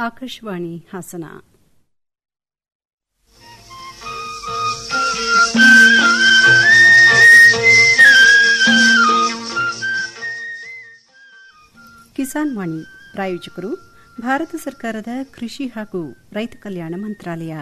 ಆಕಾಶವಾಣಿ ಹಾಸನ ಕಿಸಾನ್ ವಾಣಿ ಪ್ರಾಯೋಜಕರು ಭಾರತ ಸರ್ಕಾರದ ಕೃಷಿ ಹಾಗೂ ರೈತ ಕಲ್ಯಾಣ ಮಂತ್ರಾಲಯ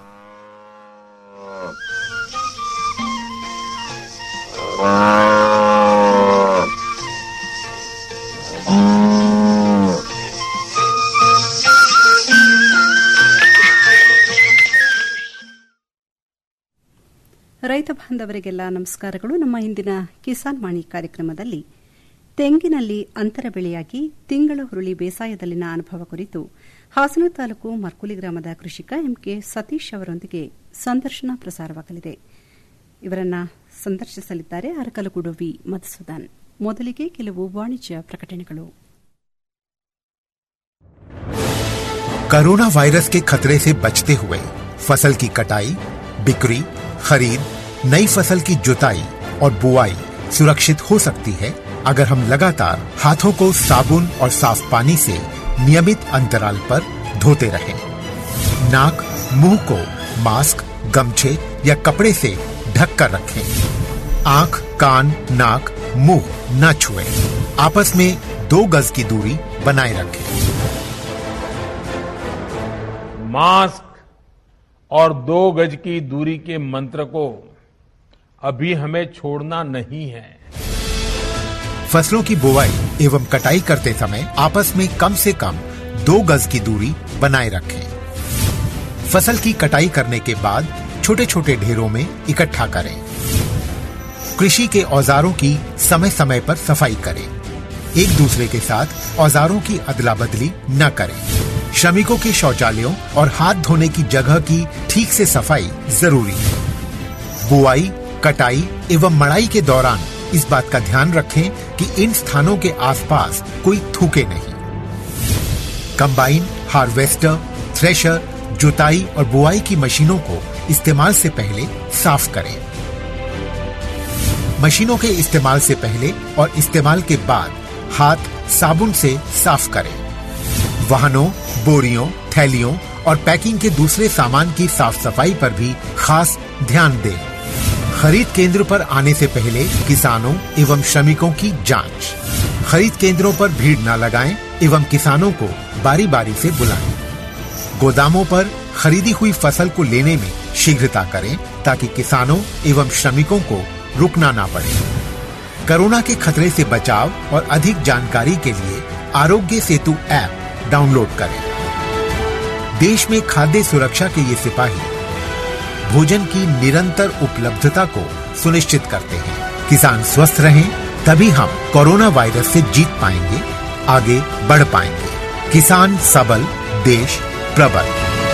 ರೈತ ಬಾಂಧವರಿಗೆಲ್ಲ ನಮಸ್ಕಾರಗಳು ನಮ್ಮ ಇಂದಿನ ಕಿಸಾನ್ ವಾಣಿ ಕಾರ್ಯಕ್ರಮದಲ್ಲಿ ತೆಂಗಿನಲ್ಲಿ ಅಂತರ ಬೆಳೆಯಾಗಿ ತಿಂಗಳ ಹುರುಳಿ ಬೇಸಾಯದಲ್ಲಿನ ಅನುಭವ ಕುರಿತು ಹಾಸನ ತಾಲೂಕು ಮರ್ಕುಲಿ ಗ್ರಾಮದ ಕೃಷಿಕ ಎಂಕೆ ಸತೀಶ್ ಅವರೊಂದಿಗೆ ಸಂದರ್ಶನ ಪ್ರಸಾರವಾಗಲಿದೆ ಇವರನ್ನ ಸಂದರ್ಶಿಸಲಿದ್ದಾರೆ ಅರಕಲಗೂಡು ವಿ ಮಧುಸೂದನ್ ಮೊದಲಿಗೆ ಕೆಲವು ವಾಣಿಜ್ಯ ಪ್ರಕಟಣೆಗಳು कोरोना वायरस के खतरे से बचते हुए फसल की कटाई बिक्री खरीद नई फसल की जुताई और बुआई सुरक्षित हो सकती है अगर हम लगातार हाथों को साबुन और साफ पानी से नियमित अंतराल पर धोते रहें। नाक मुंह को मास्क गमछे या कपड़े से ढक कर रखें आंख कान नाक मुंह न छुएं। आपस में दो गज की दूरी बनाए रखें मास्क और दो गज की दूरी के मंत्र को अभी हमें छोड़ना नहीं है फसलों की बुवाई एवं कटाई करते समय आपस में कम से कम दो गज की दूरी बनाए रखें फसल की कटाई करने के बाद छोटे छोटे ढेरों में इकट्ठा करें कृषि के औजारों की समय समय पर सफाई करें एक दूसरे के साथ औजारों की अदला बदली न करें श्रमिकों के शौचालयों और हाथ धोने की जगह की ठीक से सफाई जरूरी है बुआई कटाई एवं मड़ाई के दौरान इस बात का ध्यान रखें कि इन स्थानों के आसपास कोई थूके नहीं कंबाइन हार्वेस्टर थ्रेशर जुताई और बुआई की मशीनों को इस्तेमाल से पहले साफ करें मशीनों के इस्तेमाल से पहले और इस्तेमाल के बाद हाथ साबुन से साफ करें वाहनों बोरियों थैलियों और पैकिंग के दूसरे सामान की साफ सफाई पर भी खास ध्यान दें खरीद केंद्र पर आने से पहले किसानों एवं श्रमिकों की जांच खरीद केंद्रों पर भीड़ न लगाएं एवं किसानों को बारी बारी से बुलाएं गोदामों पर खरीदी हुई फसल को लेने में शीघ्रता करें ताकि किसानों एवं श्रमिकों को रुकना ना पड़े कोरोना के खतरे से बचाव और अधिक जानकारी के लिए आरोग्य सेतु ऐप डाउनलोड करें देश में खाद्य सुरक्षा के ये सिपाही भोजन की निरंतर उपलब्धता को सुनिश्चित करते हैं किसान स्वस्थ रहें तभी हम कोरोना वायरस से जीत पाएंगे आगे बढ़ पाएंगे किसान सबल देश प्रबल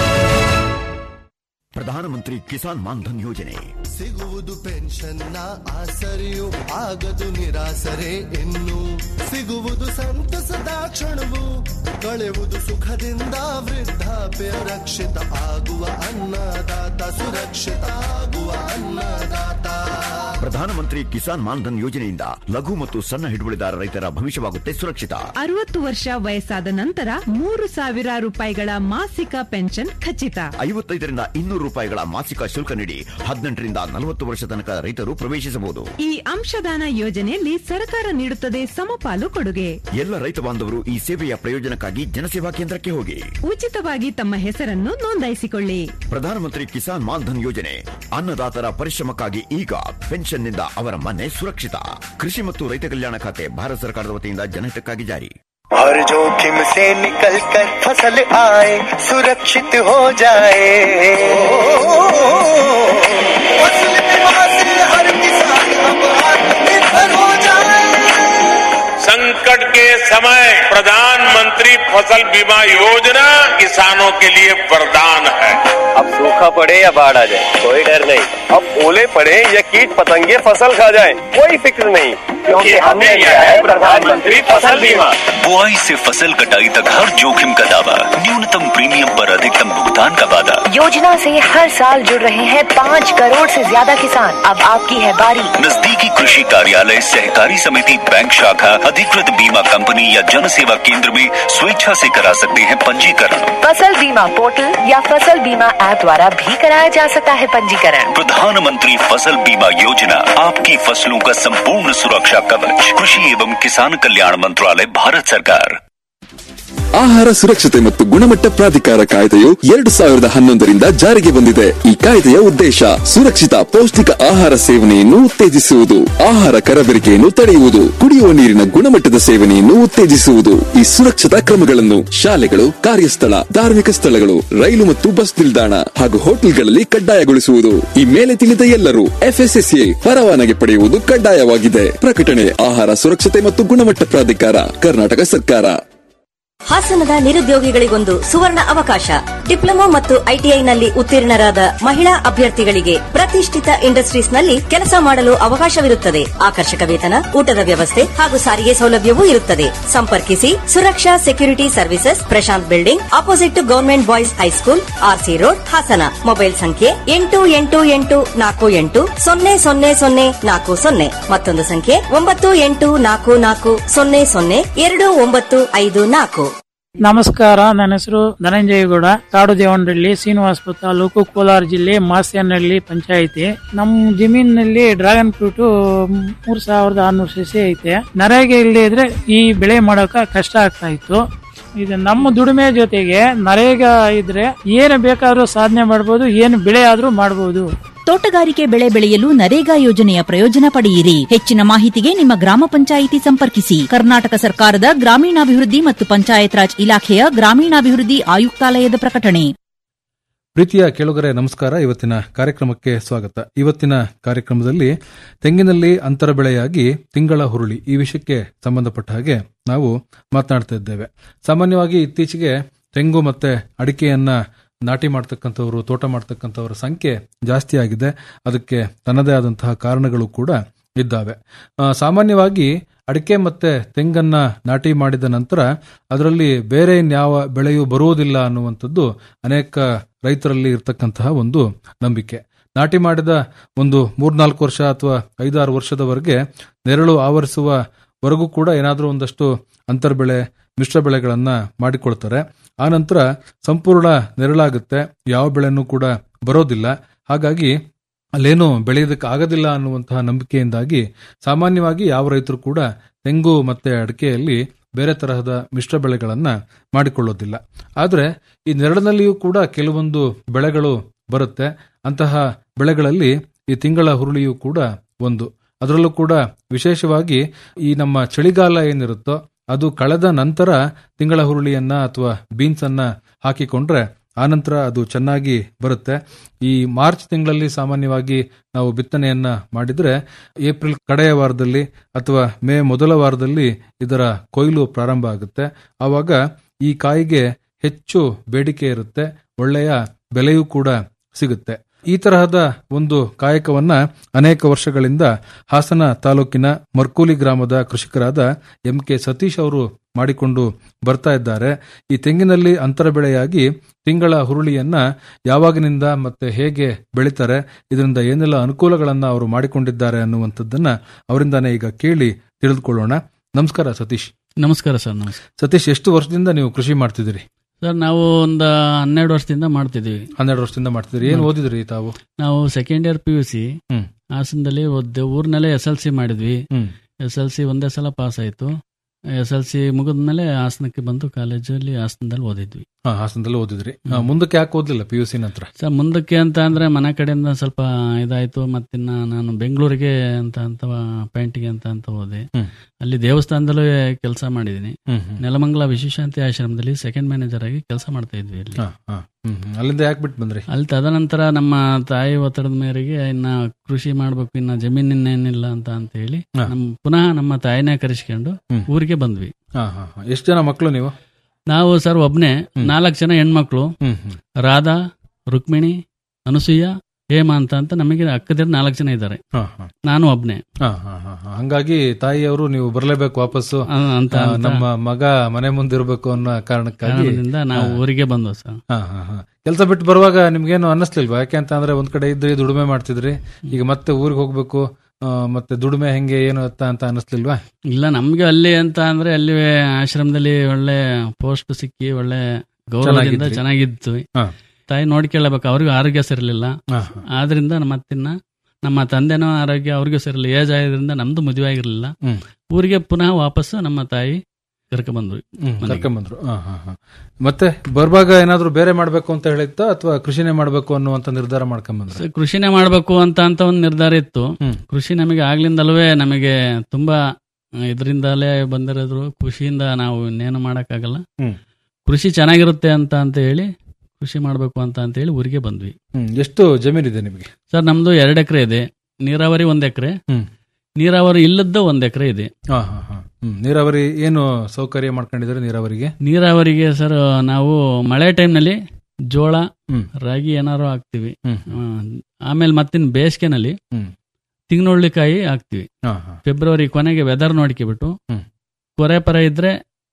ಪ್ರಧಾನಮಂತ್ರಿ ಕಿಸಾನ್ ಮಾನ್ಧನ್ ಯೋಜನೆ ಸಿಗುವುದು ಪೆನ್ಷನ್ನ ಆಸರೆಯು ಆಗದು ನಿರಾಸರೆ ಇನ್ನು ಸಿಗುವುದು ಸಂತಸದ ಕ್ಷಣವು ಕಳೆಯುವುದು ಸುಖದಿಂದ ವೃದ್ಧಾಪ್ಯ ರಕ್ಷಿತ ಆಗುವ ಅನ್ನದಾತ ಸುರಕ್ಷಿತ ಆಗುವ ಅನ್ನದಾತ ಪ್ರಧಾನಮಂತ್ರಿ ಕಿಸಾನ್ ಮಾನ್ಧನ್ ಯೋಜನೆಯಿಂದ ಲಘು ಮತ್ತು ಸಣ್ಣ ಹಿಡುವಳಿದಾರ ರೈತರ ಭವಿಷ್ಯವಾಗುತ್ತೆ ಸುರಕ್ಷಿತ ಅರವತ್ತು ವರ್ಷ ವಯಸ್ಸಾದ ನಂತರ ಮೂರು ಸಾವಿರ ರೂಪಾಯಿಗಳ ಮಾಸಿಕ ಪೆನ್ಷನ್ ಖಚಿತ ಐವತ್ತೈದರಿಂದ ಇನ್ನೂರು ರೂಪಾಯಿಗಳ ಮಾಸಿಕ ಶುಲ್ಕ ನೀಡಿ ಹದಿನೆಂಟರಿಂದ ನಲವತ್ತು ವರ್ಷ ತನಕ ರೈತರು ಪ್ರವೇಶಿಸಬಹುದು ಈ ಅಂಶದಾನ ಯೋಜನೆಯಲ್ಲಿ ಸರ್ಕಾರ ನೀಡುತ್ತದೆ ಸಮಪಾಲು ಕೊಡುಗೆ ಎಲ್ಲ ರೈತ ಬಾಂಧವರು ಈ ಸೇವೆಯ ಪ್ರಯೋಜನಕ್ಕಾಗಿ ಜನಸೇವಾ ಕೇಂದ್ರಕ್ಕೆ ಹೋಗಿ ಉಚಿತವಾಗಿ ತಮ್ಮ ಹೆಸರನ್ನು ನೋಂದಾಯಿಸಿಕೊಳ್ಳಿ ಪ್ರಧಾನಮಂತ್ರಿ ಕಿಸಾನ್ ಮಾನ್ಧನ್ ಯೋಜನೆ ಅನ್ನದಾತರ ಪರಿಶ್ರಮಕ್ಕಾಗಿ ಈಗ ಪೆನ್ಷನ್ನಿಂದ ಅವರ ಮನೆ ಸುರಕ್ಷಿತ ಕೃಷಿ ಮತ್ತು ರೈತ ಕಲ್ಯಾಣ ಖಾತೆ ಭಾರತ ಸರ್ಕಾರದ ವತಿಯಿಂದ ಜನಹಿತಕ್ಕಾಗಿ ಜಾರಿ हर जोखिम से निकल कर फसल आए सुरक्षित हो जाए फसल बीमा से हर किसान अब आत्मनिर्भर हो जाए संकट के समय प्रधानमंत्री फसल बीमा योजना किसानों के लिए वरदान है अब सूखा पड़े या बाढ़ आ जाए कोई डर नहीं अब ओले पड़े या कीट पतंगे फसल खा जाए कोई फिक्र नहीं क्योंकि हमने लिया है प्रधानमंत्री फसल बीमा बुआई से फसल कटाई तक हर जोखिम का दावा न्यूनतम प्रीमियम पर अधिकतम भुगतान का वादा योजना से हर साल जुड़ रहे हैं पाँच करोड़ से ज्यादा किसान अब आपकी है बारी नजदीकी कृषि कार्यालय सहकारी समिति बैंक शाखा अधिकृत बीमा कंपनी या जन सेवा केंद्र में स्वेच्छा से करा सकते हैं पंजीकरण फसल बीमा पोर्टल या फसल बीमा ऐप द्वारा भी कराया जा सकता है पंजीकरण प्रधानमंत्री फसल बीमा योजना आपकी फसलों का संपूर्ण सुरक्षा कवच कृषि एवं किसान कल्याण मंत्रालय भारत सरकार ಆಹಾರ ಸುರಕ್ಷತೆ ಮತ್ತು ಗುಣಮಟ್ಟ ಪ್ರಾಧಿಕಾರ ಕಾಯ್ದೆಯು ಎರಡು ಸಾವಿರದ ಹನ್ನೊಂದರಿಂದ ಜಾರಿಗೆ ಬಂದಿದೆ ಈ ಕಾಯ್ದೆಯ ಉದ್ದೇಶ ಸುರಕ್ಷಿತ ಪೌಷ್ಟಿಕ ಆಹಾರ ಸೇವನೆಯನ್ನು ಉತ್ತೇಜಿಸುವುದು ಆಹಾರ ಕರಬೇರಿಕೆಯನ್ನು ತಡೆಯುವುದು ಕುಡಿಯುವ ನೀರಿನ ಗುಣಮಟ್ಟದ ಸೇವನೆಯನ್ನು ಉತ್ತೇಜಿಸುವುದು ಈ ಸುರಕ್ಷತಾ ಕ್ರಮಗಳನ್ನು ಶಾಲೆಗಳು ಕಾರ್ಯಸ್ಥಳ ಧಾರ್ಮಿಕ ಸ್ಥಳಗಳು ರೈಲು ಮತ್ತು ಬಸ್ ನಿಲ್ದಾಣ ಹಾಗೂ ಹೋಟೆಲ್ಗಳಲ್ಲಿ ಕಡ್ಡಾಯಗೊಳಿಸುವುದು ಈ ಮೇಲೆ ತಿಳಿದ ಎಲ್ಲರೂ ಎಫ್ಎಸ್ಎಸ್ಎ ಪರವಾನಗಿ ಪಡೆಯುವುದು ಕಡ್ಡಾಯವಾಗಿದೆ ಪ್ರಕಟಣೆ ಆಹಾರ ಸುರಕ್ಷತೆ ಮತ್ತು ಗುಣಮಟ್ಟ ಪ್ರಾಧಿಕಾರ ಕರ್ನಾಟಕ ಸರ್ಕಾರ ಹಾಸನದ ನಿರುದ್ಯೋಗಿಗಳಿಗೊಂದು ಸುವರ್ಣ ಅವಕಾಶ ಡಿಪ್ಲೊಮಾ ಮತ್ತು ಐಟಿಐನಲ್ಲಿ ಉತ್ತೀರ್ಣರಾದ ಮಹಿಳಾ ಅಭ್ಯರ್ಥಿಗಳಿಗೆ ಪ್ರತಿಷ್ಠಿತ ಇಂಡಸ್ಟ್ರೀಸ್ನಲ್ಲಿ ಕೆಲಸ ಮಾಡಲು ಅವಕಾಶವಿರುತ್ತದೆ ಆಕರ್ಷಕ ವೇತನ ಊಟದ ವ್ಯವಸ್ಥೆ ಹಾಗೂ ಸಾರಿಗೆ ಸೌಲಭ್ಯವೂ ಇರುತ್ತದೆ ಸಂಪರ್ಕಿಸಿ Suraksha security services Prashant building opposite to government boys high school RC road Hassan mobile ಸಂಖ್ಯೆ ಎಂಟು ಎಂಟು ಎಂಟು ನಾಲ್ಕು ಎಂಟು ಸೊನ್ನೆ ಸೊನ್ನೆ ಸೊನ್ನೆ ನಾಲ್ಕು ಸೊನ್ನೆ ಮತ್ತೊಂದು ಸಂಖ್ಯೆ ಒಂಬತ್ತು ಎಂಟು ನಾಲ್ಕು ನಾಲ್ಕು ಸೊನ್ನೆ ಸೊನ್ನೆ ಎರಡು ಒಂಬತ್ತು ಐದು ನಾಲ್ಕು ನಮಸ್ಕಾರ ನನ್ನ ಹೆಸರು ಧನಂಜಯಗೌಡ ಕಾಡು ದೇವನಹಳ್ಳಿ ಶ್ರೀನಿವಾಸಪುರ ತಾಲೂಕು ಕೋಲಾರ ಜಿಲ್ಲೆ ಮಾಸ್ಯನಹಳ್ಳಿ ಪಂಚಾಯಿತಿ ನಮ್ಮ ಜಮೀನಿನಲ್ಲಿ ಡ್ರ್ಯಾಗನ್ ಫ್ರೂಟ್ ಮೂರ್ ಸಾವಿರದ ಆರ್ನೂರು ಸಸಿ ಐತೆ ನರೇಗೆ ಇಲ್ಲದೆ ಇದ್ರೆ ಈ ಬೆಳೆ ಮಾಡೋಕ ಕಷ್ಟ ಆಗ್ತಾ ಇತ್ತು ಇದು ನಮ್ಮ ದುಡಿಮೆ ಜೊತೆಗೆ ನರೇಗಾ ಇದ್ರೆ ಏನು ಬೇಕಾದ್ರೂ ಸಾಧನೆ ಮಾಡಬಹುದು ಏನು ಬೆಳೆ ಆದ್ರೂ ಮಾಡಬಹುದು ತೋಟಗಾರಿಕೆ ಬೆಳೆ ಬೆಳೆಯಲು ನರೇಗಾ ಯೋಜನೆಯ ಪ್ರಯೋಜನ ಪಡೆಯಿರಿ ಹೆಚ್ಚಿನ ಮಾಹಿತಿಗೆ ನಿಮ್ಮ ಗ್ರಾಮ ಪಂಚಾಯಿತಿ ಸಂಪರ್ಕಿಸಿ ಕರ್ನಾಟಕ ಸರ್ಕಾರದ ಗ್ರಾಮೀಣಾಭಿವೃದ್ಧಿ ಮತ್ತು ಪಂಚಾಯತ್ ರಾಜ್ ಇಲಾಖೆಯ ಗ್ರಾಮೀಣಾಭಿವೃದ್ಧಿ ಆಯುಕ್ತಾಲಯದ ಪ್ರಕಟಣೆ ಪ್ರೀತಿಯ ಕೇಳುಗರೆ ನಮಸ್ಕಾರ ಇವತ್ತಿನ ಕಾರ್ಯಕ್ರಮಕ್ಕೆ ಸ್ವಾಗತ ಇವತ್ತಿನ ಕಾರ್ಯಕ್ರಮದಲ್ಲಿ ತೆಂಗಿನಲ್ಲಿ ಅಂತರ ಬೆಳೆಯಾಗಿ ತಿಂಗಳ ಹುರುಳಿ ಈ ವಿಷಯಕ್ಕೆ ಸಂಬಂಧಪಟ್ಟ ಹಾಗೆ ನಾವು ಮಾತನಾಡ್ತಾ ಇದ್ದೇವೆ ಸಾಮಾನ್ಯವಾಗಿ ಇತ್ತೀಚೆಗೆ ತೆಂಗು ಮತ್ತೆ ಅಡಿಕೆಯನ್ನ ನಾಟಿ ಮಾಡ್ತಕ್ಕಂಥವ್ರು ತೋಟ ಮಾಡ್ತಕ್ಕಂಥವ್ರ ಸಂಖ್ಯೆ ಜಾಸ್ತಿ ಆಗಿದೆ ಅದಕ್ಕೆ ತನ್ನದೇ ಆದಂತಹ ಕಾರಣಗಳು ಕೂಡ ಇದ್ದಾವೆ ಆ, ಸಾಮಾನ್ಯವಾಗಿ ಅಡಿಕೆ ಮತ್ತೆ ತೆಂಗನ್ನ ನಾಟಿ ಮಾಡಿದ ನಂತರ ಅದರಲ್ಲಿ ಬೇರೆ ಇನ್ಯಾವ ಬೆಳೆಯು ಬರುವುದಿಲ್ಲ ಅನ್ನುವಂಥದ್ದು ಅನೇಕ ರೈತರಲ್ಲಿ ಇರತಕ್ಕಂತಹ ಒಂದು ನಂಬಿಕೆ ನಾಟಿ ಮಾಡಿದ ಒಂದು ಮೂರ್ನಾಲ್ಕು ವರ್ಷ ಅಥವಾ ಐದಾರು ವರ್ಷದವರೆಗೆ ನೆರಳು ಆವರಿಸುವವರೆಗೂ ಕೂಡ ಏನಾದರೂ ಒಂದಷ್ಟು ಅಂತರ್ ಬೆಳೆ ಮಿಶ್ರ ಬೆಳೆಗಳನ್ನ ಮಾಡಿಕೊಳ್ತಾರೆ ಆ ನಂತರ ಸಂಪೂರ್ಣ ನೆರಳಾಗುತ್ತೆ ಯಾವ ಬೆಳೆನೂ ಕೂಡ ಬರೋದಿಲ್ಲ ಹಾಗಾಗಿ ಅಲ್ಲೇನು ಬೆಳೆಯೋದಕ್ಕೆ ಆಗೋದಿಲ್ಲ ಅನ್ನುವಂತಹ ನಂಬಿಕೆಯಿಂದಾಗಿ ಸಾಮಾನ್ಯವಾಗಿ ಯಾವ ರೈತರು ಕೂಡ ತೆಂಗು ಮತ್ತೆ ಅಡಿಕೆಯಲ್ಲಿ ಬೇರೆ ತರಹದ ಮಿಶ್ರ ಬೆಳೆಗಳನ್ನ ಮಾಡಿಕೊಳ್ಳೋದಿಲ್ಲ ಆದರೆ ಈ ನೆರಳಿನಲ್ಲಿಯೂ ಕೂಡ ಕೆಲವೊಂದು ಬೆಳೆಗಳು ಬರುತ್ತೆ ಅಂತಹ ಬೆಳೆಗಳಲ್ಲಿ ಈ ತಿಂಗಳ ಹುರುಳಿಯೂ ಕೂಡ ಒಂದು ಅದರಲ್ಲೂ ಕೂಡ ವಿಶೇಷವಾಗಿ ಈ ನಮ್ಮ ಚಳಿಗಾಲ ಏನಿರುತ್ತೋ ಅದು ಕಳೆದ ನಂತರ ತಿಂಗಳ ಹುರುಳಿಯನ್ನ ಅಥವಾ ಬೀನ್ಸ್ ಅನ್ನ ಹಾಕಿಕೊಂಡ್ರೆ ಆನಂತರ ಅದು ಚೆನ್ನಾಗಿ ಬರುತ್ತೆ ಈ ಮಾರ್ಚ್ ತಿಂಗಳಲ್ಲಿ ಸಾಮಾನ್ಯವಾಗಿ ನಾವು ಬಿತ್ತನೆಯನ್ನ ಮಾಡಿದ್ರೆ ಏಪ್ರಿಲ್ ಕಡೆಯ ವಾರದಲ್ಲಿ ಅಥವಾ ಮೇ ಮೊದಲ ವಾರದಲ್ಲಿ ಇದರ ಕೊಯ್ಲು ಪ್ರಾರಂಭ ಆಗುತ್ತೆ ಆವಾಗ ಈ ಕಾಯಿಗೆ ಹೆಚ್ಚು ಬೇಡಿಕೆ ಇರುತ್ತೆ ಒಳ್ಳೆಯ ಬೆಲೆಯೂ ಕೂಡ ಸಿಗುತ್ತೆ ಈ ತರಹದ ಒಂದು ಕಾಯಕವನ್ನ ಅನೇಕ ವರ್ಷಗಳಿಂದ ಹಾಸನ ತಾಲೂಕಿನ ಮರ್ಕೂಲಿ ಗ್ರಾಮದ ಕೃಷಿಕರಾದ ಎಂ ಕೆ ಸತೀಶ್ ಅವರು ಮಾಡಿಕೊಂಡು ಬರ್ತಾ ಇದ್ದಾರೆ ಈ ತೆಂಗಿನಲ್ಲಿ ಅಂತರ ಬೆಳೆಯಾಗಿ ತಿಂಗಳ ಹುರುಳಿಯನ್ನ ಯಾವಾಗಿನಿಂದ ಮತ್ತೆ ಹೇಗೆ ಬೆಳಿತಾರೆ ಇದರಿಂದ ಏನೆಲ್ಲ ಅನುಕೂಲಗಳನ್ನ ಅವರು ಮಾಡಿಕೊಂಡಿದ್ದಾರೆ ಅನ್ನುವಂಥದ್ದನ್ನ ಅವರಿಂದಾನೇ ಈಗ ಕೇಳಿ ತಿಳಿದುಕೊಳ್ಳೋಣ ನಮಸ್ಕಾರ ಸತೀಶ್ ನಮಸ್ಕಾರ ಸರ್ ನಮಸ್ಕಾರ ಸತೀಶ್ ಎಷ್ಟು ವರ್ಷದಿಂದ ನೀವು ಕೃಷಿ ಮಾಡ್ತಿದ್ದೀರಿ ಸರ್ ನಾವು ಒಂದು ಹನ್ನೆರಡು ವರ್ಷದಿಂದ ಮಾಡ್ತಿದ್ದೀವಿ ಹನ್ನೆರಡು ವರ್ಷದಿಂದ ಮಾಡ್ತಿದ್ದೀರಿ ಏನ್ ಓದಿದ್ರಿ ತಾವು ನಾವು second year P U C hmm. ಹಾಸನದಲ್ಲಿ ಓದ್ದೆ ಊರ್ನಲ್ಲೇ ಎಸ್ ಎಲ್ ಸಿ ಮಾಡಿದ್ವಿ ಹ್ಮ್. ಎಸ್ ಎಲ್ ಸಿ ಒಂದೇ ಸಲ ಪಾಸ್ ಆಯ್ತು ಎಸ್ ಎಲ್ ಸಿ ಮುಗಿದ್ಮೇಲೆ ಹಾಸನಕ್ಕೆ ಬಂದು ಕಾಲೇಜಲ್ಲಿ ಹಾಸನದಲ್ಲಿ ಓದಿದ್ವಿ ಹಾ ಹಾಸನದಲ್ಲಿ ಓದಿದ್ರಿ ಆ, ಮುಂದಕ್ಕೆ ಯಾಕೆ ಓದ್ಲಿಲ್ಲ ಪಿ ಯು ಸಿ ನಂತರ ಸರ್ ಮುಂದಕ್ಕೆ ಅಂತ ಅಂದ್ರೆ ಮನೆ ಕಡೆಯಿಂದ ಸ್ವಲ್ಪ ಇದಾಯ್ತು ಮತ್ತಿನ್ನ ನಾನು ಬೆಂಗಳೂರಿಗೆ ಅಂತ ಅಂತ ಪೇಂಟಿಗೆ ಅಂತ ಅಂತ ಹೋದೆ ಹ್ಮ್. ಅಲ್ಲಿ ದೇವಸ್ಥಾನದಲ್ಲೂ ಕೆಲಸ ಮಾಡಿದ್ದೀನಿ ಹ್ಮ್, ಹ್ಮ್. ನೆಲಮಂಗಲ ವಿಶ್ವಶಾಂತಿ ಆಶ್ರಮದಲ್ಲಿ ಸೆಕೆಂಡ್ ಮ್ಯಾನೇಜರ್ ಆಗಿ ಕೆಲಸ ಮಾಡ್ತಾ ಇದ್ವಿ ಅಲ್ಲಿ ಹಾ, ಹಾ. ಹ್ಮ್, ಹ್ಮ್. ಅಲ್ಲಿಂದ ಯಾಕೆ ಬಿಟ್ಟು ಬಂದ್ರಿ ಅಲ್ಲಿ ತದನಂತರ ನಮ್ಮ ತಾಯಿ ಒತ್ತಡದ ಮೇರೆಗೆ ಇನ್ನ ಕೃಷಿ ಮಾಡ್ಬೇಕು ಇನ್ನ ಜಮೀನಿನ್ನೇನಿಲ್ಲ ಅಂತ ಅಂತ ಹೇಳಿ ಹಾ. ನಮ್ ಪುನಃ ನಮ್ಮ ತಾಯಿನೇ ಕರೆಸ್ಕೊಂಡು ಹ್ಮ್. ಊರಿಗೆ ಬಂದ್ವಿ ಹಾ, ಹಾ, ಹಾ. ಎಷ್ಟು ಜನ ಮಕ್ಕಳು ನೀವು ನಾವು ಸರ್ ಒಬ್ನೇ ನಾಲ್ಕು ಜನ ಹೆಣ್ಮಕ್ಳು ಹ್ಮ್, ಹ್ಮ್. ರಾಧಾ ರುಕ್ಮಿಣಿ ಅನುಸೂಯ ಹೇಮ ಅಂತ ಅಂತ ನಮಗೆ ಅಕ್ಕದಿರ ನಾಲ್ಕು ಜನ ಇದ್ದಾರೆ ಹಾ, ಹಾ. ನಾನು ಒಬ್ನೇ ಹಾ, ಹಾ, ಹಾ, ಹಾ. ಹಂಗಾಗಿ ತಾಯಿಯವರು ನೀವು ಬರಲೇಬೇಕು ವಾಪಸ್ಸು ಆ, ಅಂತ- ಆ, ಅಂತ. ನಮ್ಮ ಮಗ ಮನೆ ಮುಂದಿರ್ಬೇಕು ಅನ್ನೋ ಕಾರಣಕ್ಕಾಗಿ ಕಾರಣದಿಂದ ನಾವು ಊರಿಗೆ ಬಂದ್ವು ಸರ್ ಕೆಲಸ ಬಿಟ್ಟು ಬರುವಾಗ ನಿಮ್ಗೇನು ಅನ್ನಿಸ್ಲಿಲ್ವಾ ಯಾಕೆ ಅಂತ ಅಂದ್ರೆ ಒಂದ್ ಕಡೆ ಇದ್ರಿ ದುಡಿಮೆ ಮಾಡ್ತಿದ್ರಿ ಈಗ ಮತ್ತೆ ಊರಿಗೆ ಹೋಗ್ಬೇಕು ಆ, ಮತ್ತೆ ದುಡಿಮೆ ಹೆಂಗೆ ಏನು ಅಂತ ಅಂತ ಅನ್ನಿಸ್ಲಿಲ್ವಾ ಇಲ್ಲ ನಮ್ಗೆ ಅಲ್ಲಿ ಅಂತ ಅಂದ್ರೆ ಅಲ್ಲಿ ಆಶ್ರಮದಲ್ಲಿ ಒಳ್ಳೆ ಪೋಸ್ಟ್ ಸಿಕ್ಕಿ ಒಳ್ಳೆ ಗೌರವದಿಂದ ಚೆನ್ನಾಗಿದ್ರಿ. ಚೆನ್ನಾಗಿತ್ತು ಹಾ. ತಾಯಿ ನೋಡ್ಕೊಳ್ಳಬೇಕು ಅವ್ರಿಗೂ ಆರೋಗ್ಯ ಸರಿರ್ಲಿಲ್ಲ ಹಾ, ಆದ್ರಿಂದ ಮತ್ತಿನ್ನ ನಮ್ಮ ತಂದೆನೋ ಆರೋಗ್ಯ ಅವ್ರಿಗೂ ಸರಿಲ್ಲ ಏಜ್ ಆದ್ರಿಂದ ನಮ್ದು ಮದುವೆ ಆಗಿರ್ಲಿಲ್ಲ ಹ್ಮ್. ಊರಿಗೆ ಪುನಃ ವಾಪಸ್ಸು ನಮ್ಮ ತಾಯಿ ಕರ್ಕೊಂಡ್ಬಂದ್ವಿ ಹ್ಮ್, ಮನೆಗೆ. ಕರ್ಕೊಂಬಂದ್ರು ಹಾ, ಹಾ, ಹಾ. ಮತ್ತೆ ಬರುವಾಗ ಏನಾದ್ರು ಬೇರೆ ಮಾಡ್ಬೇಕು ಅಂತ ಹೇಳಿತ್ತ ಅಥವಾ ಕೃಷಿನೇ ಮಾಡ್ಬೇಕು ಅನ್ನುವಂತ ನಿರ್ಧಾರ ಮಾಡ್ಕೊಂಬಂದ್ರ ಸೊ, ಕೃಷಿನೇ ಮಾಡಬೇಕು ಅಂತ ಅಂತ ಒಂದು ನಿರ್ಧಾರ ಇತ್ತು ಹ್ಮ್. ಕೃಷಿ ನಮಗೆ ಆಗ್ಲಿಂದಲೂ ನಮಗೆ ತುಂಬಾ ಇದರಿಂದಲೇ ಬಂದಿರೋದ್ರು ಕೃಷಿಯಿಂದ ನಾವು ಇನ್ನೇನು ಮಾಡೋಕ್ಕಾಗಲ್ಲ ಹ್ಮ್. ಕೃಷಿ ಚೆನ್ನಾಗಿರುತ್ತೆ ಅಂತ ಅಂತ ಹೇಳಿ ಕೃಷಿ ಮಾಡಬೇಕು ಅಂತ ಅಂತ ಹೇಳಿ ಊರಿಗೆ ಬಂದ್ವಿ ಹ್ಮ್ ಎಷ್ಟು ಜಮೀನಿದೆ ನಿಮಗೆ ಸರ್ ನಮ್ದು ಎರಡು ಎಕರೆ ಇದೆ ನೀರಾವರಿ ಒಂದ್ ಎಕರೆ ಹ್ಮ್. ನೀರಾವರಿ ಇಲ್ಲದ್ದು ಒಂದ್ ಎಕರೆ ಇದೆ ಹಾ ಹಾ ಹಾ ಹ್ಮ್ ನೀರಾವರಿ ಏನು ಸೌಕರ್ಯ ಮಾಡ್ಕೊಂಡಿದ್ರೆ ನೀರಾವರಿಗೆ ನೀರಾವರಿಗೆ ಸರ್ ನಾವು ಮಳೆ ಟೈಮ್ನಲ್ಲಿ ಜೋಳ ಹ್ಮ್. ರಾಗಿ ಏನಾರು ಹಾಕ್ತಿವಿ ಹ್ಮ್. ಆ, ಆಮೇಲೆ ಮತ್ತಿನ ಬೇಸಿಗೆನಲ್ಲಿ ಹ್ಮ್. ತಿಂಗ್ಳುಳ್ಳಿಕಾಯಿ ಹಾಕ್ತಿವಿ ಹಾ, ಹಾ. ಫೆಬ್ರವರಿ ಕೊನೆಗೆ ವೆದರ್ ನೋಡ್ಕೊಬಿಟ್ಟು ಹ್ಮ್. ಕೊರೆ ಪರ ಇದ್ರೆ